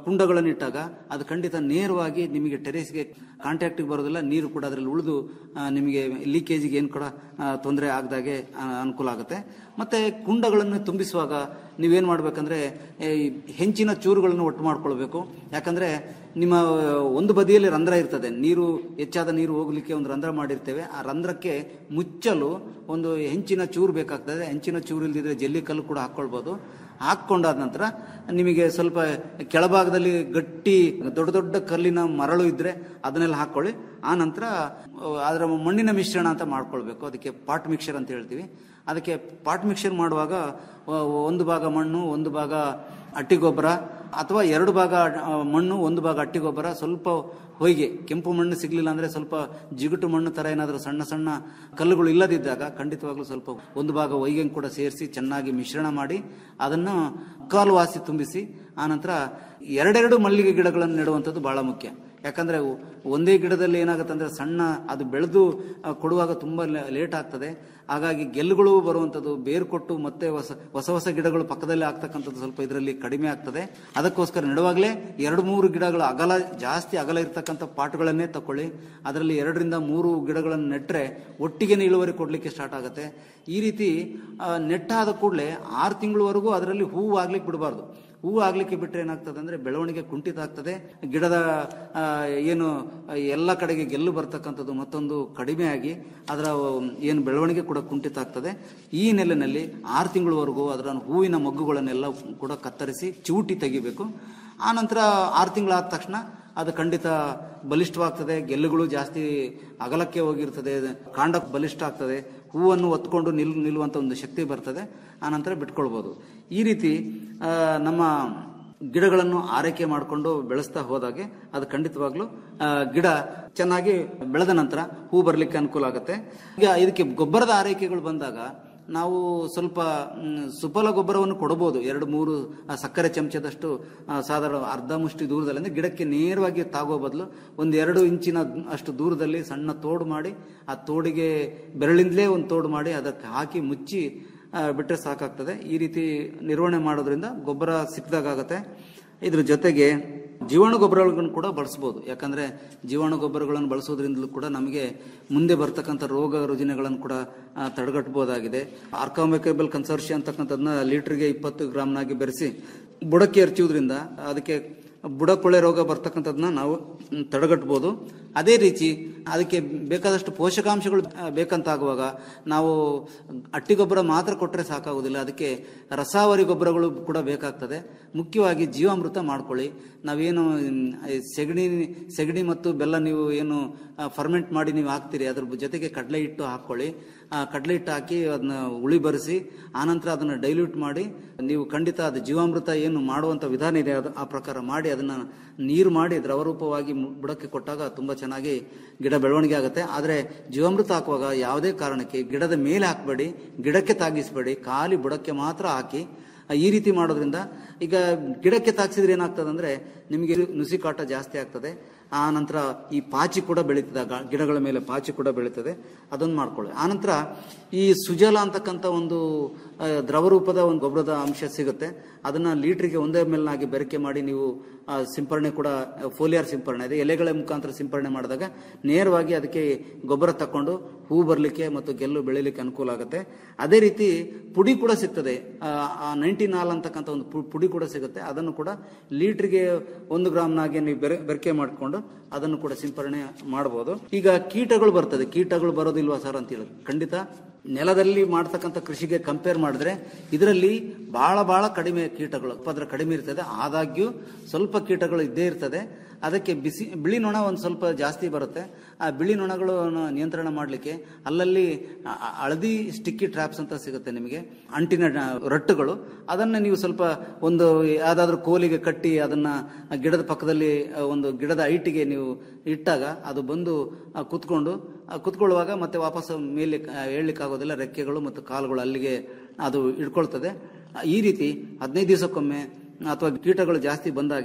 ಕುಂಡಗಳನ್ನು ಇಟ್ಟಾಗ ಅದು ಖಂಡಿತ ನೇರವಾಗಿ ನಿಮಗೆ ಟೆರೇಸ್ಗೆ ಕಾಂಟ್ಯಾಕ್ಟಿಗೆ ಬರೋದಿಲ್ಲ ನೀರು ಕೂಡ ಅದರಲ್ಲಿ ಉಳಿದು ಆ, ನಿಮಗೆ ಲೀಕೇಜಿಗೆ ಏನು ಕೂಡ ತೊಂದರೆ ಆಗದಾಗೆ ಅನುಕೂಲ ಆಗುತ್ತೆ ಮತ್ತೆ ಕುಂಡಗಳನ್ನು ತುಂಬಿಸುವಾಗ ನೀವೇನು ಮಾಡ್ಬೇಕಂದ್ರೆ ಈ ಹೆಂಚಿನ ಚೂರುಗಳನ್ನು ಒಟ್ಟು ಮಾಡ್ಕೊಳ್ಬೇಕು ಯಾಕಂದ್ರೆ ನಿಮ್ಮ ಒಂದು ಬದಿಯಲ್ಲಿ ರಂಧ್ರ ಇರ್ತದೆ ನೀರು ಹೆಚ್ಚಾದ ನೀರು ಹೋಗ್ಲಿಕ್ಕೆ ಒಂದು ರಂಧ್ರ ಮಾಡಿರ್ತೇವೆ ಆ ರಂಧ್ರಕ್ಕೆ ಮುಚ್ಚಲು ಒಂದು ಹೆಂಚಿನ ಚೂರು ಬೇಕಾಗ್ತದೆ ಹೆಂಚಿನ ಚೂರು ಇಲ್ದಿದ್ರೆ ಜಲ್ಲಿ ಕಲ್ಲು ಕೂಡ ಹಾಕೊಳ್ಬೋದು ಹಾಕೊಂಡಾದ ನಂತರ ನಿಮಗೆ ಸ್ವಲ್ಪ ಕೆಳಭಾಗದಲ್ಲಿ ಗಟ್ಟಿ ದೊಡ್ಡ ದೊಡ್ಡ ಕಲ್ಲಿನ ಮರಳು ಇದ್ರೆ ಅದನ್ನೆಲ್ಲ ಹಾಕೊಳ್ಳಿ ಆ ನಂತರ ಅಹ್, ಅದರ ಮಣ್ಣಿನ ಮಿಶ್ರಣ ಅಂತ ಮಾಡ್ಕೊಳ್ಬೇಕು ಅದಕ್ಕೆ ಪಾಟ್ ಮಿಕ್ಸರ್ ಅಂತ ಹೇಳ್ತೀವಿ ಅದಕ್ಕೆ ಪಾಟ್ ಮಿಕ್ಸರ್ ಮಾಡುವಾಗ ಅಹ್, ಒಂದು ಭಾಗ ಮಣ್ಣು ಒಂದು ಭಾಗ ಅಟ್ಟಿ ಗೊಬ್ಬರ ಅಥವಾ ಎರಡು ಭಾಗ ಆ, ಮಣ್ಣು ಒಂದು ಭಾಗ ಅಟ್ಟಿ ಗೊಬ್ಬರ ಸ್ವಲ್ಪ ಹೊಯ್ಗೆ ಕೆಂಪು ಮಣ್ಣು ಸಿಗ್ಲಿಲ್ಲ ಅಂದ್ರೆ ಸ್ವಲ್ಪ ಜಿಗುಟು ಮಣ್ಣು ತರ ಏನಾದರೂ ಸಣ್ಣ ಸಣ್ಣ ಕಲ್ಲುಗಳು ಇಲ್ಲದಿದ್ದಾಗ ಖಂಡಿತವಾಗ್ಲೂ ಸ್ವಲ್ಪ ಒಂದು ಭಾಗ ಹೊಯ್ಗೆ ಕೂಡ ಸೇರಿಸಿ ಚೆನ್ನಾಗಿ ಮಿಶ್ರಣ ಮಾಡಿ ಅದನ್ನು ಕಾಲು ವಾಸಿ ತುಂಬಿಸಿ ಆನಂತರ ಎರಡೆರಡು ಮಲ್ಲಿಗೆ ಗಿಡಗಳನ್ನು ನೆಡುವಂಥದ್ದು ಬಹಳ ಮುಖ್ಯ ಯಾಕಂದ್ರೆ ಅವು ಒಂದೇ ಗಿಡದಲ್ಲಿ ಏನಾಗುತ್ತೆ ಅಂದ್ರೆ ಸಣ್ಣ ಅದು ಬೆಳೆದು ಆ, ಕೊಡುವಾಗ ತುಂಬಾ ಲೇಟ್ ಆಗ್ತದೆ ಹಾಗಾಗಿ ಗೆಲ್ಲುಗಳು ಬರುವಂಥದ್ದು ಬೇರು ಕೊಟ್ಟು ಮತ್ತೆ ಹೊಸ ಹೊಸ ಹೊಸ ಗಿಡಗಳು ಪಕ್ಕದಲ್ಲಿ ಆಗ್ತಕ್ಕಂಥದ್ದು ಸ್ವಲ್ಪ ಇದರಲ್ಲಿ ಕಡಿಮೆ ಆಗ್ತದೆ ಅದಕ್ಕೋಸ್ಕರ ನೆಡುವಾಗಲೇ ಎರಡು ಮೂರು ಗಿಡಗಳ ಅಗಲ ಜಾಸ್ತಿ ಅಗಲ ಇರ್ತಕ್ಕಂಥ ಪಾಟ್ಗಳನ್ನೇ ತಕೊಳ್ಳಿ ಅದರಲ್ಲಿ ಎರಡರಿಂದ ಮೂರು ಗಿಡಗಳನ್ನು ನೆಟ್ಟರೆ ಒಟ್ಟಿಗೆ ಇಳುವರಿ ಕೊಡಲಿಕ್ಕೆ ಸ್ಟಾರ್ಟ್ ಆಗುತ್ತೆ ಈ ರೀತಿ ಆ, ನೆಟ್ಟಾದ ಕೂಡಲೇ ಆರು ತಿಂಗಳವರೆಗೂ ಅದರಲ್ಲಿ ಹೂವು ಆಗ್ಲಿಕ್ಕೆ ಬಿಡಬಾರ್ದು ಹೂವು ಆಗ್ಲಿಕ್ಕೆ ಬಿಟ್ಟರೆ ಏನಾಗ್ತದೆ ಅಂದ್ರೆ ಬೆಳವಣಿಗೆ ಕುಂಠಿತ ಆಗ್ತದೆ ಗಿಡದ ಆ, ಏನು ಎಲ್ಲ ಕಡೆಗೆ ಗೆಲ್ಲು ಬರ್ತಕ್ಕಂಥದ್ದು ಮತ್ತೊಂದು ಕಡಿಮೆ ಆಗಿ ಅದರ ಏನು ಬೆಳವಣಿಗೆ ಕೂಡ ಕುಂಠಿತ ಆಗ್ತದೆ ಈ ನೆಲೆಯಲ್ಲಿ ಆರು ತಿಂಗಳವರೆಗೂ ಅದರ ಹೂವಿನ ಮಗ್ಗುಗಳನ್ನೆಲ್ಲ ಕೂಡ ಕತ್ತರಿಸಿ ಚೂಟಿ ತೆಗಿಬೇಕು ಆ ನಂತರ ಆರು ತಿಂಗಳಾದ ತಕ್ಷಣ ಅದು ಖಂಡಿತ ಬಲಿಷ್ಠವಾಗ್ತದೆ ಗೆಲ್ಲುಗಳು ಜಾಸ್ತಿ ಅಗಲಕ್ಕೆ ಹೋಗಿರ್ತದೆ ಕಾಂಡ ಬಲಿಷ್ಠ ಆಗ್ತದೆ ಹೂವನ್ನು ಒತ್ಕೊಂಡು ನಿಲ್ ನಿಲ್ಲುವಂತ ಒಂದು ಶಕ್ತಿ ಬರ್ತದೆ ಆನಂತರ ಬಿಟ್ಕೊಳ್ಬೋದು ಈ ರೀತಿ ಆ, ನಮ್ಮ ಗಿಡಗಳನ್ನು ಆರೈಕೆ ಮಾಡಿಕೊಂಡು ಬೆಳೆಸ್ತಾ ಹೋದಾಗೆ ಅದು ಖಂಡಿತವಾಗ್ಲೂ ಆ, ಗಿಡ ಚೆನ್ನಾಗಿ ಬೆಳೆದ ನಂತರ ಹೂ ಬರಲಿಕ್ಕೆ ಅನುಕೂಲ ಆಗುತ್ತೆ ಈಗ ಇದಕ್ಕೆ ಗೊಬ್ಬರದ ಆರೈಕೆಗಳು ಬಂದಾಗ ನಾವು ಸ್ವಲ್ಪ ಮ್, ಸುಫಲ ಗೊಬ್ಬರವನ್ನು ಕೊಡಬಹುದು ಎರಡು ಮೂರು ಆ, ಸಕ್ಕರೆ ಚಮಚದಷ್ಟು ಆ, ಸಾಧಾರಣ ಅರ್ಧ ಮುಷ್ಟಿ ದೂರದಲ್ಲಿ ಅಂದ್ರೆ ಗಿಡಕ್ಕೆ ನೇರವಾಗಿ ತಾಗೋ ಬದಲು ಒಂದು ಎರಡು ಇಂಚಿನ ಅಷ್ಟು ದೂರದಲ್ಲಿ ಸಣ್ಣ ತೋಡು ಮಾಡಿ ಆ ತೋಡಿಗೆ ಬೆರಳಿಂದಲೇ ಒಂದು ತೋಡು ಮಾಡಿ ಅದಕ್ಕೆ ಹಾಕಿ ಮುಚ್ಚಿ ಆ, ಬಿಟ್ರೆ ಸಾಕಾಗ್ತದೆ ಈ ರೀತಿ ನಿರ್ವಹಣೆ ಮಾಡೋದ್ರಿಂದ ಗೊಬ್ಬರ ಸಿಕ್ಕದಾಗತ್ತೆ ಇದ್ರ ಜೊತೆಗೆ ಜೀವಾಣು ಗೊಬ್ಬರಗಳನ್ನು ಕೂಡ ಬಳಸ್ಬೋದು ಯಾಕಂದ್ರೆ ಜೀವಾಣು ಗೊಬ್ಬರಗಳನ್ನು ಬಳಸೋದ್ರಿಂದಲೂ ಕೂಡ ನಮಗೆ ಮುಂದೆ ಬರ್ತಕ್ಕಂಥ ರೋಗ ರುಜಿನಗಳನ್ನು ಕೂಡ ಆ, ತಡೆಗಟ್ಟಬಹುದಾಗಿದೆ ಆರ್ಕಾಮೆಕೇಬಲ್ ಕನ್ಸರ್ಷಿ ಅಂತಕ್ಕಂಥದ್ದನ್ನ ಲೀಟರ್ಗೆ ಇಪ್ಪತ್ತು ಗ್ರಾಮ್ನಾಗಿ ಬೆರೆಸಿ ಬುಡಕ್ಕೆ ಎರಚುವುದರಿಂದ ಅದಕ್ಕೆ ಬುಡಕೊಳೆ ರೋಗ ಬರ್ತಕ್ಕಂಥದ್ದನ್ನ ನಾವು ಮ್, ತಡೆಗಟ್ಟಬಹುದು ಅದೇ ರೀತಿ ಅದಕ್ಕೆ ಬೇಕಾದಷ್ಟು ಪೋಷಕಾಂಶಗಳು ಆ, ಬೇಕಂತಾಗುವಾಗ ನಾವು ಅಟ್ಟಿ ಗೊಬ್ಬರ ಮಾತ್ರ ಕೊಟ್ಟರೆ ಸಾಕಾಗುವುದಿಲ್ಲ ಅದಕ್ಕೆ ರಸಾವರಿ ಗೊಬ್ಬರಗಳು ಕೂಡ ಬೇಕಾಗ್ತದೆ ಮುಖ್ಯವಾಗಿ ಜೀವಾಮೃತ ಮಾಡ್ಕೊಳ್ಳಿ ನಾವೇನು ಮ್, ಈ ಸೆಗಣಿ ಸೆಗಣಿ ಮತ್ತು ಬೆಲ್ಲ ನೀವು ಏನು ಫರ್ಮೆಂಟ್ ಮಾಡಿ ನೀವು ಹಾಕ್ತೀರಿ ಅದ್ರ ಜೊತೆಗೆ ಕಡಲೆ ಹಿಟ್ಟು ಹಾಕ್ಕೊಳ್ಳಿ ಆ ಕಡಲೆ ಹಿಟ್ಟು ಹಾಕಿ ಅದನ್ನ ಉಳಿ ಬರೆಸಿ ಆನಂತರ ಅದನ್ನ ಡೈಲ್ಯೂಟ್ ಮಾಡಿ ನೀವು ಖಂಡಿತ ಅದು ಜೀವಾಮೃತ ಏನು ಮಾಡುವಂತ ವಿಧಾನ ಇದೆ ಅದು ಆ ಪ್ರಕಾರ ಮಾಡಿ ಅದನ್ನ ನೀರು ಮಾಡಿ ದ್ರವರೂಪವಾಗಿ ಮು- ಬುಡಕ್ಕೆ ಕೊಟ್ಟಾಗ ತುಂಬಾ ಚೆನ್ನಾಗಿ ಗಿಡ ಬೆಳವಣಿಗೆ ಆಗುತ್ತೆ ಆದ್ರೆ ಜೀವಾಮೃತ ಹಾಕುವಾಗ ಯಾವುದೇ ಕಾರಣಕ್ಕೆ ಗಿಡದ ಮೇಲೆ ಹಾಕಬೇಡಿ ಗಿಡಕ್ಕೆ ತಾಗಿಸ್ಬೇಡಿ ಖಾಲಿ ಬುಡಕ್ಕೆ ಮಾತ್ರ ಹಾಕಿ ಈ ರೀತಿ ಮಾಡೋದ್ರಿಂದ ಈಗ ಗಿಡಕ್ಕೆ ತಾಗಿಸಿದ್ರೆ ಏನಾಗ್ತದೆ ಅಂದ್ರೆ ನಿಮಗೆ ನುಸಿ ಕಾಟ ಜಾಸ್ತಿ ಆಗ್ತದೆ ಆ ನಂತರ ಈ ಪಾಚಿ ಕೂಡ ಬೆಳೀತದೆ ಆ ಗ- ಗಿಡಗಳ ಮೇಲೆ ಪಾಚಿ ಕೂಡ ಬೆಳೀತದೆ ಅದೊಂದು ಮಾಡ್ಕೊಳ್ಳಿ ಆನಂತರ ಈ ಸುಜಲ ಅಂತಕ್ಕಂಥ ಒಂದು ಆ, ದ್ರವ ರೂಪದ ಒಂದು ಗೊಬ್ಬರದ ಅಂಶ ಸಿಗುತ್ತೆ ಅದನ್ನ ಲೀಟ್ರಿಗೆ ಒಂದೇ ಮೇಲ್ನಾಗಿ ಬೆರಕೆ ಮಾಡಿ ನೀವು ಆ, ಸಿಂಪರಣೆ ಕೂಡ ಫೋಲಿಯರ್ ಸಿಂಪರಣೆ ಇದೆ ಎಲೆಗಳ ಮುಖಾಂತರ ಸಿಂಪರಣೆ ಮಾಡಿದಾಗ ನೇರವಾಗಿ ಅದಕ್ಕೆ ಗೊಬ್ಬರ ತಕೊಂಡು ಹೂ ಬರಲಿಕ್ಕೆ ಮತ್ತು ಗೆಲ್ಲು ಬೆಳಿಲಿಕ್ಕೆ ಅನುಕೂಲ ಆಗುತ್ತೆ ಅದೇ ರೀತಿ ಪುಡಿ ಕೂಡ ಸಿಗ್ತದೆ ನೈಂಟಿ ನಾಲ್ ಅಂತಕ್ಕಂಥ ಒಂದು ಪು- ಪುಡಿ ಕೂಡ ಸಿಗುತ್ತೆ ಅದನ್ನು ಕೂಡ ಲೀಟ್ರಿಗೆ ಒಂದು ಗ್ರಾಮ್ನಾಗೆ ನೀವು ಬೆರೆ ಬೆರಕೆ ಮಾಡಿಕೊಂಡು ಅದನ್ನು ಕೂಡ ಸಿಂಪರಣೆ ಮಾಡಬಹುದು ಈಗ ಕೀಟಗಳು ಬರ್ತದೆ ಕೀಟಗಳು ಬರೋದಿಲ್ವಾ ಸರ್ ಅಂತ ಹೇಳಿ ಖಂಡಿತ ನೆಲದಲ್ಲಿ ಮಾಡ್ತಕ್ಕಂಥ ಕೃಷಿಗೆ ಕಂಪೇರ್ ಮಾಡಿದ್ರೆ ಇದರಲ್ಲಿ ಬಹಳ ಬಹಳ ಕಡಿಮೆ ಕೀಟಗಳು ಉಪದ್ರ ಕಡಿಮೆ ಇರ್ತದೆ ಆದಾಗ್ಯೂ ಸ್ವಲ್ಪ ಕೀಟಗಳು ಇದ್ದೇ ಇರ್ತದೆ ಅದಕ್ಕೆ ಬಿಸಿ ಬಿಳಿ ನೊಣ ಒಂದು ಸ್ವಲ್ಪ ಜಾಸ್ತಿ ಬರುತ್ತೆ ಆ ಬಿಳಿ ನೊಣಗಳನ್ನು ನಿಯಂತ್ರಣ ಮಾಡಲಿಕ್ಕೆ ಅಲ್ಲಲ್ಲಿ ಆ- ಆ- ಹಳದಿ ಸ್ಟಿಕ್ಕಿ ಟ್ರ್ಯಾಪ್ಸ್ ಅಂತ ಸಿಗುತ್ತೆ ನಿಮಗೆ ಅಂಟಿನ ಡ- ರಟ್ಟುಗಳು ಅದನ್ನ ನೀವು ಸ್ವಲ್ಪ ಒಂದು ಯಾವ್ದಾದ್ರು ಕೋಲಿಗೆ ಕಟ್ಟಿ ಅದನ್ನ ಆ ಗಿಡದ ಪಕ್ಕದಲ್ಲಿ ಆ, ಒಂದು ಗಿಡದ ಐಟಿಗೆ ನೀವು ಇಟ್ಟಾಗ ಅದು ಬಂದು ಆ, ಕುತ್ಕೊಂಡು ಆ, ಕುತ್ಕೊಳ್ಳುವಾಗ ಮತ್ತೆ ವಾಪಸ್ ಮೇಲೆ ಹೇಳಲಿಕ್ಕೆ ಆಗೋದಿಲ್ಲ ರೆಕ್ಕೆಗಳು ಮತ್ತು ಕಾಲುಗಳು ಅಲ್ಲಿಗೆ ಅದು ಇಟ್ಕೊಳ್ತದೆ ಆ, ಈ ರೀತಿ ಹದಿನೈದು ದಿವಸಕ್ಕೊಮ್ಮೆ ಅಥವಾ ಕೀಟಗಳು ಜಾಸ್ತಿ ಬಂದಾಗೆ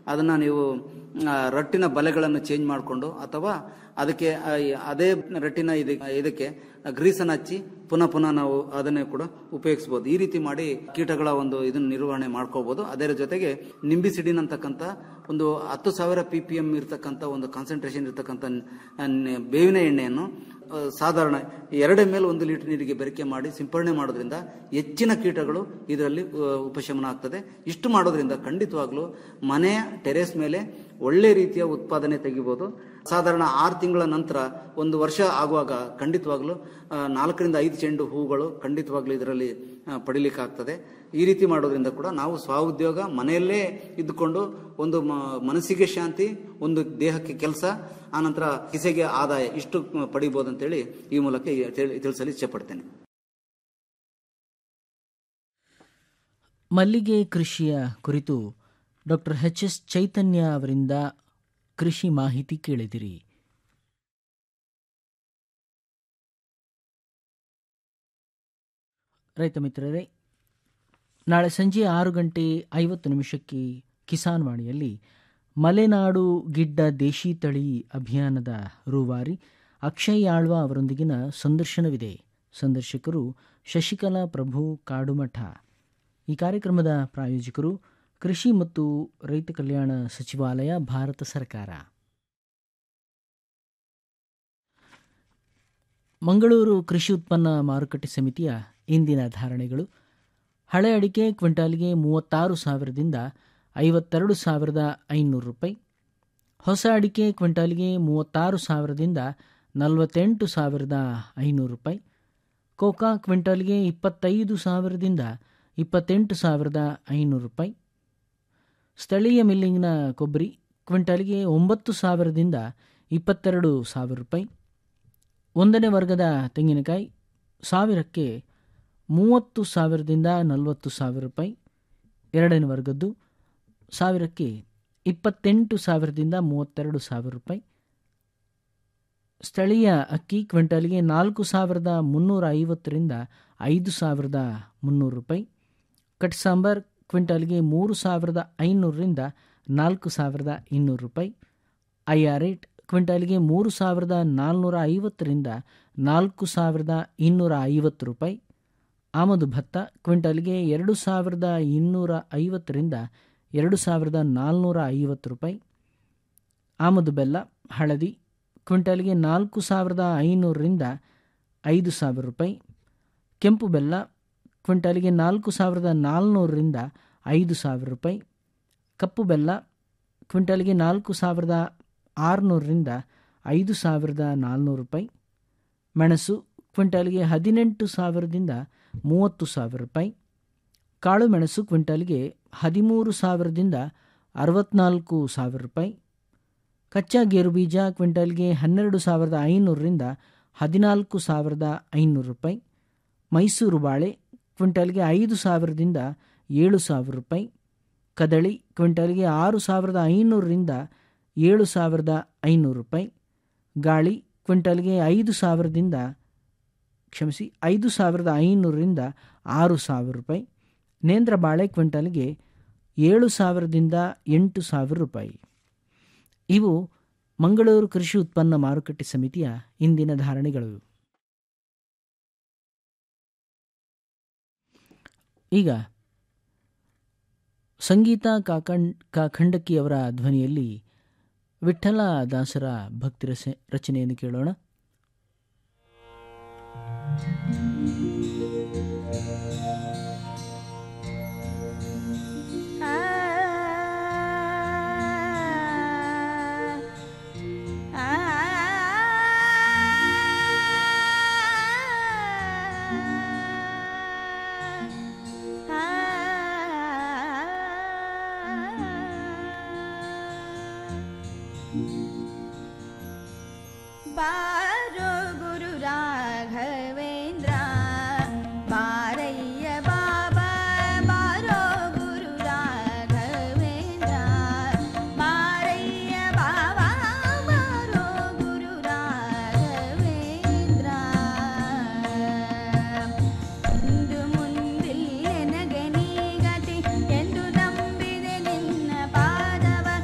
ಅದನ್ನು ನೀವು ಆ, ರಟ್ಟಿನ ಬಲೆಗಳನ್ನು ಚೇಂಜ್ ಮಾಡಿಕೊಂಡು ಅಥವಾ ಅದಕ್ಕೆ ಆ, ಈ- ಅದೇ ರಟ್ಟಿನ ಇದಕ್ಕೆ ಇದಕ್ಕೆ ಗ್ರೀಸನ್ನು ಹಚ್ಚಿ ಪುನಃ ಪುನಃ ನಾವು ಅದನ್ನೇ ಕೂಡ ಉಪಯೋಗಿಸಬಹುದು ಈ ರೀತಿ ಮಾಡಿ ಕೀಟಗಳ ಒಂದು ಇದನ್ನ ನಿರ್ವಹಣೆ ಮಾಡ್ಕೋಬಹುದು ಅದರ ಜೊತೆಗೆ ನಿಂಬಿಸಿಡಿನ್ ಅಂತಕ್ಕಂಥ ಒಂದು ಹತ್ತು ಸಾವಿರ ಪಿ ಪಿ ಎಂ ಇರತಕ್ಕಂಥ ಒಂದು ಕಾನ್ಸಂಟ್ರೇಷನ್ ಇರತಕ್ಕಂಥ ಬೇವಿನ ಎಣ್ಣೆಯನ್ನು ಆ, ಸಾಧಾರಣ ಎರಡು ಎಮ್ ಎಲ್ ಒಂದು ಲೀಟರ್ ನೀರಿಗೆ ಬೆರಕೆ ಮಾಡಿ ಸಿಂಪರಣೆ ಮಾಡೋದ್ರಿಂದ ಹೆಚ್ಚಿನ ಕೀಟಗಳು ಇದರಲ್ಲಿ ಆ, ಉಪಶಮನ ಆಗ್ತದೆ ಇಷ್ಟು ಮಾಡೋದ್ರಿಂದ ಖಂಡಿತವಾಗ್ಲೂ ಮನೆಯ ಟೆರೇಸ್ ಮೇಲೆ ಒಳ್ಳೆ ರೀತಿಯ ಉತ್ಪಾದನೆ ತೆಗಿಬೋದು ಸಾಧಾರಣ ಆರು ತಿಂಗಳ ನಂತರ ಒಂದು ವರ್ಷ ಆಗುವಾಗ ಖಂಡಿತವಾಗ್ಲೂ ಆ, ನಾಲ್ಕರಿಂದ ಐದು ಚೆಂಡು ಹೂಗಳು ಖಂಡಿತವಾಗ್ಲೂ ಇದರಲ್ಲಿ ಆ, ಪಡಿಲಿಕ್ಕಾಗ್ತದೆ ಈ ರೀತಿ ಮಾಡೋದ್ರಿಂದ ಕೂಡ ನಾವು ಸ್ವಉದ್ಯೋಗ ಮನೆಯಲ್ಲೇ ಇದ್ದುಕೊಂಡು ಒಂದು ಮ- ಮನಸ್ಸಿಗೆ ಶಾಂತಿ ಒಂದು ದೇಹಕ್ಕೆ ಕೆಲಸ ಆನಂತರ ಕಿಸೆಗೆ ಆದಾಯ ಇಷ್ಟು ಪಡಿಬೋದು ಅಂತೇಳಿ ಈ ಮೂಲಕ ಈ ತಿಳಿ- ತಿಳಿಸಲು ಇಚ್ಛೆಪಡ್ತೇನೆ ಮಲ್ಲಿಗೆ ಕೃಷಿಯ ಕುರಿತು ಡಾಕ್ಟರ್ ಎಚ್ ಎಸ್ ಚೈತನ್ಯ ಅವರಿಂದ ಕೃಷಿ ಮಾಹಿತಿ ಕೇಳಿದಿರಿ ರೈತ ಮಿತ್ರರೇ ನಾಳೆ ಸಂಜೆ ಆರು ಗಂಟೆ ಐವತ್ತು ನಿಮಿಷಕ್ಕೆ ಕಿಸಾನ್ ವಾಣಿಯಲ್ಲಿ ಮಲೆನಾಡು ಗಿಡ್ಡ ದೇಶಿ ತಳಿ ಅಭಿಯಾನದ ರೂವಾರಿ ಅಕ್ಷಯ್ ಆಳ್ವ ಅವರೊಂದಿಗಿನ ಸಂದರ್ಶನವಿದೆ ಸಂದರ್ಶಕರು ಶಶಿಕಲಾ ಪ್ರಭು ಕಾಡುಮಠ ಈ ಕಾರ್ಯಕ್ರಮದ ಪ್ರಾಯೋಜಕರು ಕೃಷಿ ಮತ್ತು ರೈತ ಕಲ್ಯಾಣ ಸಚಿವಾಲಯ ಭಾರತ ಸರ್ಕಾರ ಮಂಗಳೂರು ಕೃಷಿ ಉತ್ಪನ್ನ ಮಾರುಕಟ್ಟೆ ಸಮಿತಿಯ ಇಂದಿನ ಧಾರಣೆಗಳು ಹಳೆ ಅಡಿಕೆ ಕ್ವಿಂಟಾಲ್ಗೆ ಮೂವತ್ತಾರು ಸಾವಿರದಿಂದ ಐವತ್ತೆರಡು ಸಾವಿರದ ಐನೂರು ರೂಪಾಯಿ ಹೊಸ ಅಡಿಕೆ ಕ್ವಿಂಟಾಲ್ಗೆ ಮೂವತ್ತಾರು ಸಾವಿರದಿಂದ ನಲವತ್ತೆಂಟು ಸಾವಿರದ ಐನೂರು ರೂಪಾಯಿ ಕೋಕಾ ಕ್ವಿಂಟಾಲ್ಗೆ ಇಪ್ಪತ್ತೈದು ಸಾವಿರದಿಂದ ಇಪ್ಪತ್ತೆಂಟು ಸಾವಿರದ ಐನೂರು ರೂಪಾಯಿ ಸ್ಥಳೀಯ ಮಿಲ್ಲಿಂಗ್ನ ಕೊಬ್ಬರಿ ಕ್ವಿಂಟಾಲ್ಗೆ ಒಂಬತ್ತು ಸಾವಿರದಿಂದ ಇಪ್ಪತ್ತೆರಡು ಸಾವಿರ ರೂಪಾಯಿ ಒಂದನೇ ವರ್ಗದ ತೆಂಗಿನಕಾಯಿ ಸಾವಿರಕ್ಕೆ ಮೂವತ್ತು ಸಾವಿರದಿಂದ ನಲವತ್ತು ಸಾವಿರ ರೂಪಾಯಿ ಎರಡನೇ ವರ್ಗದ್ದು ಸಾವಿರಕ್ಕೆ ಇಪ್ಪತ್ತೆಂಟು ಸಾವಿರದಿಂದ ಮೂವತ್ತೆರಡು ಸಾವಿರ ರೂಪಾಯಿ ಸ್ಥಳೀಯ ಅಕ್ಕಿ ಕ್ವಿಂಟಲ್ಗೆ ನಾಲ್ಕು ಸಾವಿರದ ಮುನ್ನೂರ ಐವತ್ತರಿಂದ ಐದು ಸಾವಿರದ ಮುನ್ನೂರು ರೂಪಾಯಿ ಕಟ್ ಸಾಂಬಾರ್ ಕ್ವಿಂಟಲ್ಗೆ ಮೂರು ಸಾವಿರದ ಐನೂರರಿಂದ ನಾಲ್ಕು ಸಾವಿರದ ಇನ್ನೂರು ರೂಪಾಯಿ ಐ ಆರ್ ರೇಟ್ ಕ್ವಿಂಟಲ್ಗೆ ಮೂರು ಸಾವಿರದ ನಾಲ್ನೂರ ಐವತ್ತರಿಂದ ನಾಲ್ಕು ಸಾವಿರದ ಇನ್ನೂರ ಐವತ್ತು ರೂಪಾಯಿ ಆಮದು ಭತ್ತ ಕ್ವಿಂಟಲ್ಗೆ ಎರಡು ಸಾವಿರದ ಇನ್ನೂರ ಐವತ್ತರಿಂದ ಎರಡು ಸಾವಿರದ ನಾಲ್ನೂರ ಐವತ್ತು ರೂಪಾಯಿ ಆಮದು ಬೆಲ್ಲ ಹಳದಿ ಕ್ವಿಂಟಲ್ಗೆ ನಾಲ್ಕು ಸಾವಿರದ ಐನೂರರಿಂದ ಐದು ಸಾವಿರ ರೂಪಾಯಿ ಕೆಂಪು ಬೆಲ್ಲ ಕ್ವಿಂಟಲ್ಗೆ ನಾಲ್ಕು ಸಾವಿರದ ನಾಲ್ನೂರರಿಂದ ಐದು ಸಾವಿರ ರೂಪಾಯಿ ಕಪ್ಪು ಬೆಲ್ಲ ಕ್ವಿಂಟಲ್ಗೆ ನಾಲ್ಕು ಸಾವಿರದ ಆರುನೂರರಿಂದ ಐದು ಸಾವಿರದ ನಾಲ್ನೂರು ರೂಪಾಯಿ ಮೆಣಸು ಕ್ವಿಂಟಲ್ಗೆ ಹದಿನೆಂಟು ಸಾವಿರದಿಂದ ಮೂವತ್ತು ಸಾವಿರ ರೂಪಾಯಿ ಕಾಳು ಮೆಣಸು ಕ್ವಿಂಟಲ್ಗೆ ಹದಿಮೂರು ಸಾವಿರದಿಂದ ಅರವತ್ನಾಲ್ಕು ಸಾವಿರ ರೂಪಾಯಿ ಕಚ್ಚಾ ಗೇರು ಬೀಜ ಕ್ವಿಂಟಲ್ಗೆ ಹನ್ನೆರಡು ಸಾವಿರದ ಐನೂರರಿಂದ ಹದಿನಾಲ್ಕು ಸಾವಿರದ ಐನೂರು ರೂಪಾಯಿ ಮೈಸೂರು ಬಾಳೆ ಕ್ವಿಂಟಲ್ಗೆ ಐದು ಸಾವಿರದಿಂದ ಏಳು ಸಾವಿರ ರೂಪಾಯಿ ಕದಳಿ ಕ್ವಿಂಟಲ್ಗೆ ಆರು ಸಾವಿರದ ಐನೂರರಿಂದ ಏಳು ಸಾವಿರದ ಐನೂರು ರೂಪಾಯಿ ಗಾಳಿ ಕ್ವಿಂಟಲ್ಗೆ ಐದು ಸಾವಿರದಿಂದ ಕ್ಷಮಿಸಿ ಐದು ಸಾವಿರದ ಐನೂರರಿಂದ ಆರು ಸಾವಿರ ರೂಪಾಯಿ ನೇಂದ್ರ ಬಾಳೆ ಕ್ವಿಂಟಲ್ಗೆ ಏಳು ಸಾವಿರದಿಂದ ಎಂಟು ಸಾವಿರ ರೂಪಾಯಿ ಇವು ಮಂಗಳೂರು ಕೃಷಿ ಉತ್ಪನ್ನ ಮಾರುಕಟ್ಟೆ ಸಮಿತಿಯ ಇಂದಿನ ಧಾರಣೆಗಳು ಈಗ ಸಂಗೀತ ಕಾಕಂಡ್ ಕಾಖಂಡಕಿಯವರ ಧ್ವನಿಯಲ್ಲಿ ವಿಠ್ಠಲ ದಾಸರ ಭಕ್ತಿ ರಸ ರಚನೆಯನ್ನು ಕೇಳೋಣ ಬಾರೋ ಗುರು ರಾಘವೇಂದ್ರ ಬಾರಯ್ಯ ಬಾಬಾ ಬಾರೋ ಗುರು ರಾಘವೇಂದ್ರ ಬಾರಯ್ಯ ಬಾಬಾ ಬಾರೋ ಗುರು ರಾಘವೇಂದ್ರ ಇಂದು ಮುಂದಿಲ್ಲೆನಗೆ ನೀಗತಿ ಎಂದು ನಂಬಿದೆ ನಿನ್ನ ಪಾದವ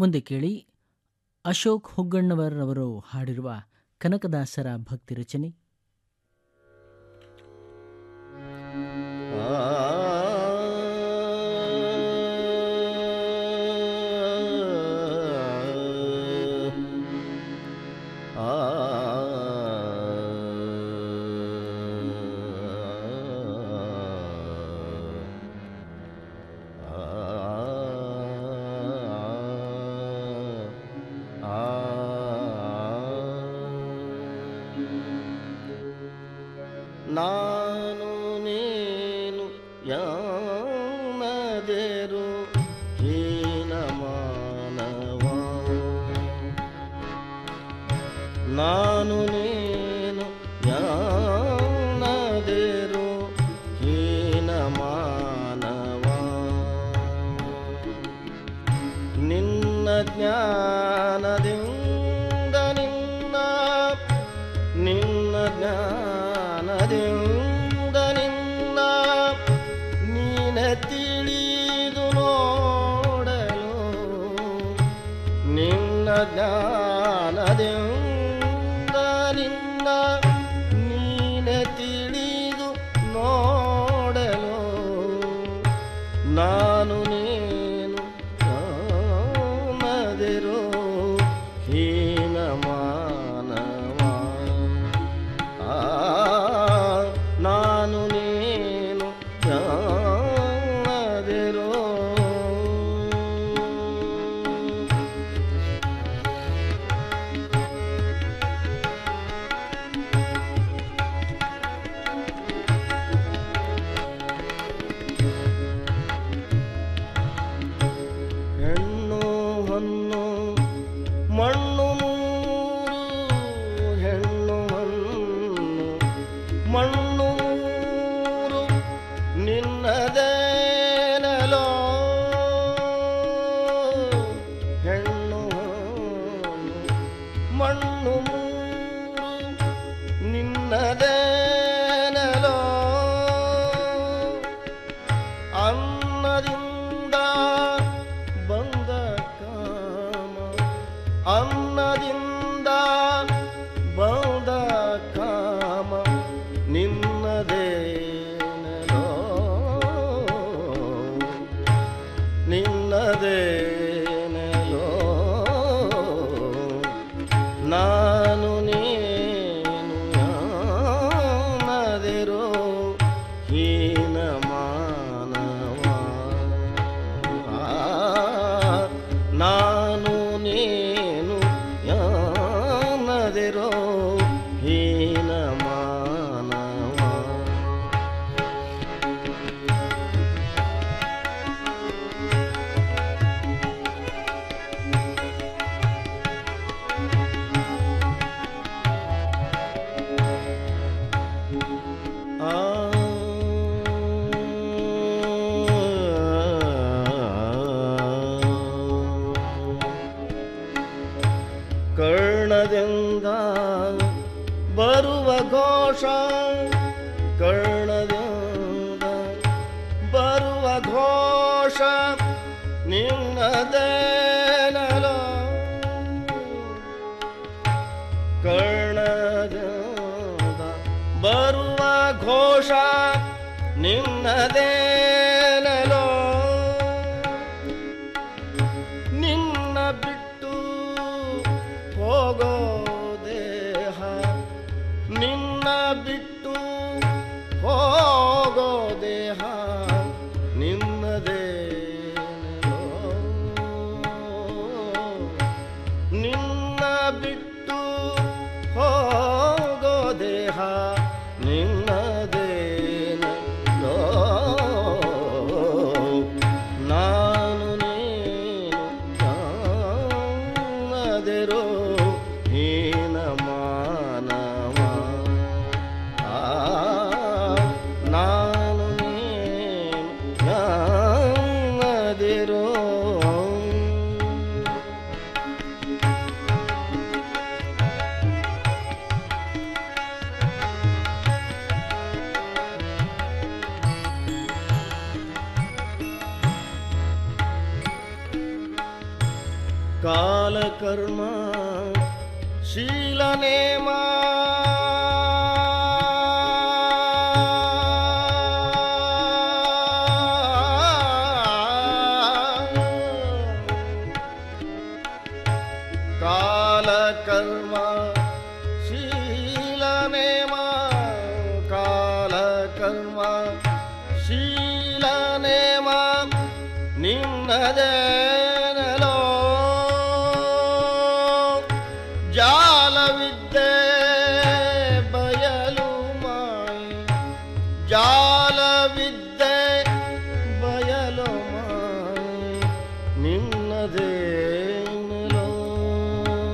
ಮುಂದೆ ಕೇಳಿ ಅಶೋಕ್ ಹುಗ್ಗಣ್ಣವರ್ ಅವರು ಹಾಡಿರುವ ಕನಕದಾಸರ ಭಕ್ತಿ ರಚನೆ ನಾನು ನೀನು ಯಾನದೇರು ಹೀನ ಮಾನವ ನಾನು ನೀನು ಯಾನದೇರು ಹೀನ ಮಾನವ ನಿನ್ನ ಜ್ಞಾನದಿಂದ ನಿನ್ನ ನಿನ್ನ ಜ್ಞಾನದಿಂದ ನಿನ್ನ ನೀನೆ ತಿಳಿದು ನೋಡಲು ನಿನ್ನ ಜ್ಞಾನದಿಂದ ನಿನ್ನ ನೀನೆ ತಿಳಿದು ನೋಡಲು ನಾನು ನೀನು ಕಾಣದಿರೋ ಹೀನ ಮಾನವ ಆ, ನಾನು ನೀನು ಕಾಣದಿರೋ ಹೆಣ್ಣು ಹೊನ್ನು ಮಣ್ಣು ಮೂರು ಹೆಣ್ಣು ಹೊನ್ನು ಮಣ್ಣು ಮೂರು ನಿನ್ನದೇನಲೋ ಹೆಣ್ಣು ಹೊನ್ನು ಮಣ್ಣು ಮೂರು ನಿನ್ನದೇನಲೋ ಅನ್ನದಿಂದ ಬಂದ ಕಾಮ ಅನ್ನದಿಂದ ಬಂದ ಕಾಮ ನಿನ್ನದೇನಲೋ ನಿನ್ನದೇನಲೋ ನಾನು ನೀನು ಯಾನದಿರೋ ಹೀನ ಮಾನವ ನಾನು ನೀನು ಯಾನದಿರೋ ಹೀನ ಮಾನವ ಕರ್ಣದಿಂದ ಬರುವ ಘೋಷ ಕರ್ಣದಿಂದ ಬರುವ ಘೋಷ ನಿನ್ನದೇನಲೋ ಕರ್ಣದಿಂದ ಬರುವ ಘೋಷ ನಿನ್ನದೇನಲೋ ನಿನ್ನ ಬಿಟ್ಟು ಹೋಗೋ ದೇಹ ನಿನ್ನ ಬಿಟ್ಟು ಹೋಗೋ ದೇಹ ನಿನ್ನದೇನಲೋ ನಿನ್ನ ಬಿಟ್ಟು ಹೋಗೋ ದೇಹ ನಿನ್ನದೇನಲೋ ಕರ್ಮ ಶೀಲನೇಮ ಕಾಲ ಕರ್ಮ ಶೀಲನೇಮ ಕಾಲ ಕರ್ಮ ಶೀಲನೇಮ ನಿನ್ನದೇ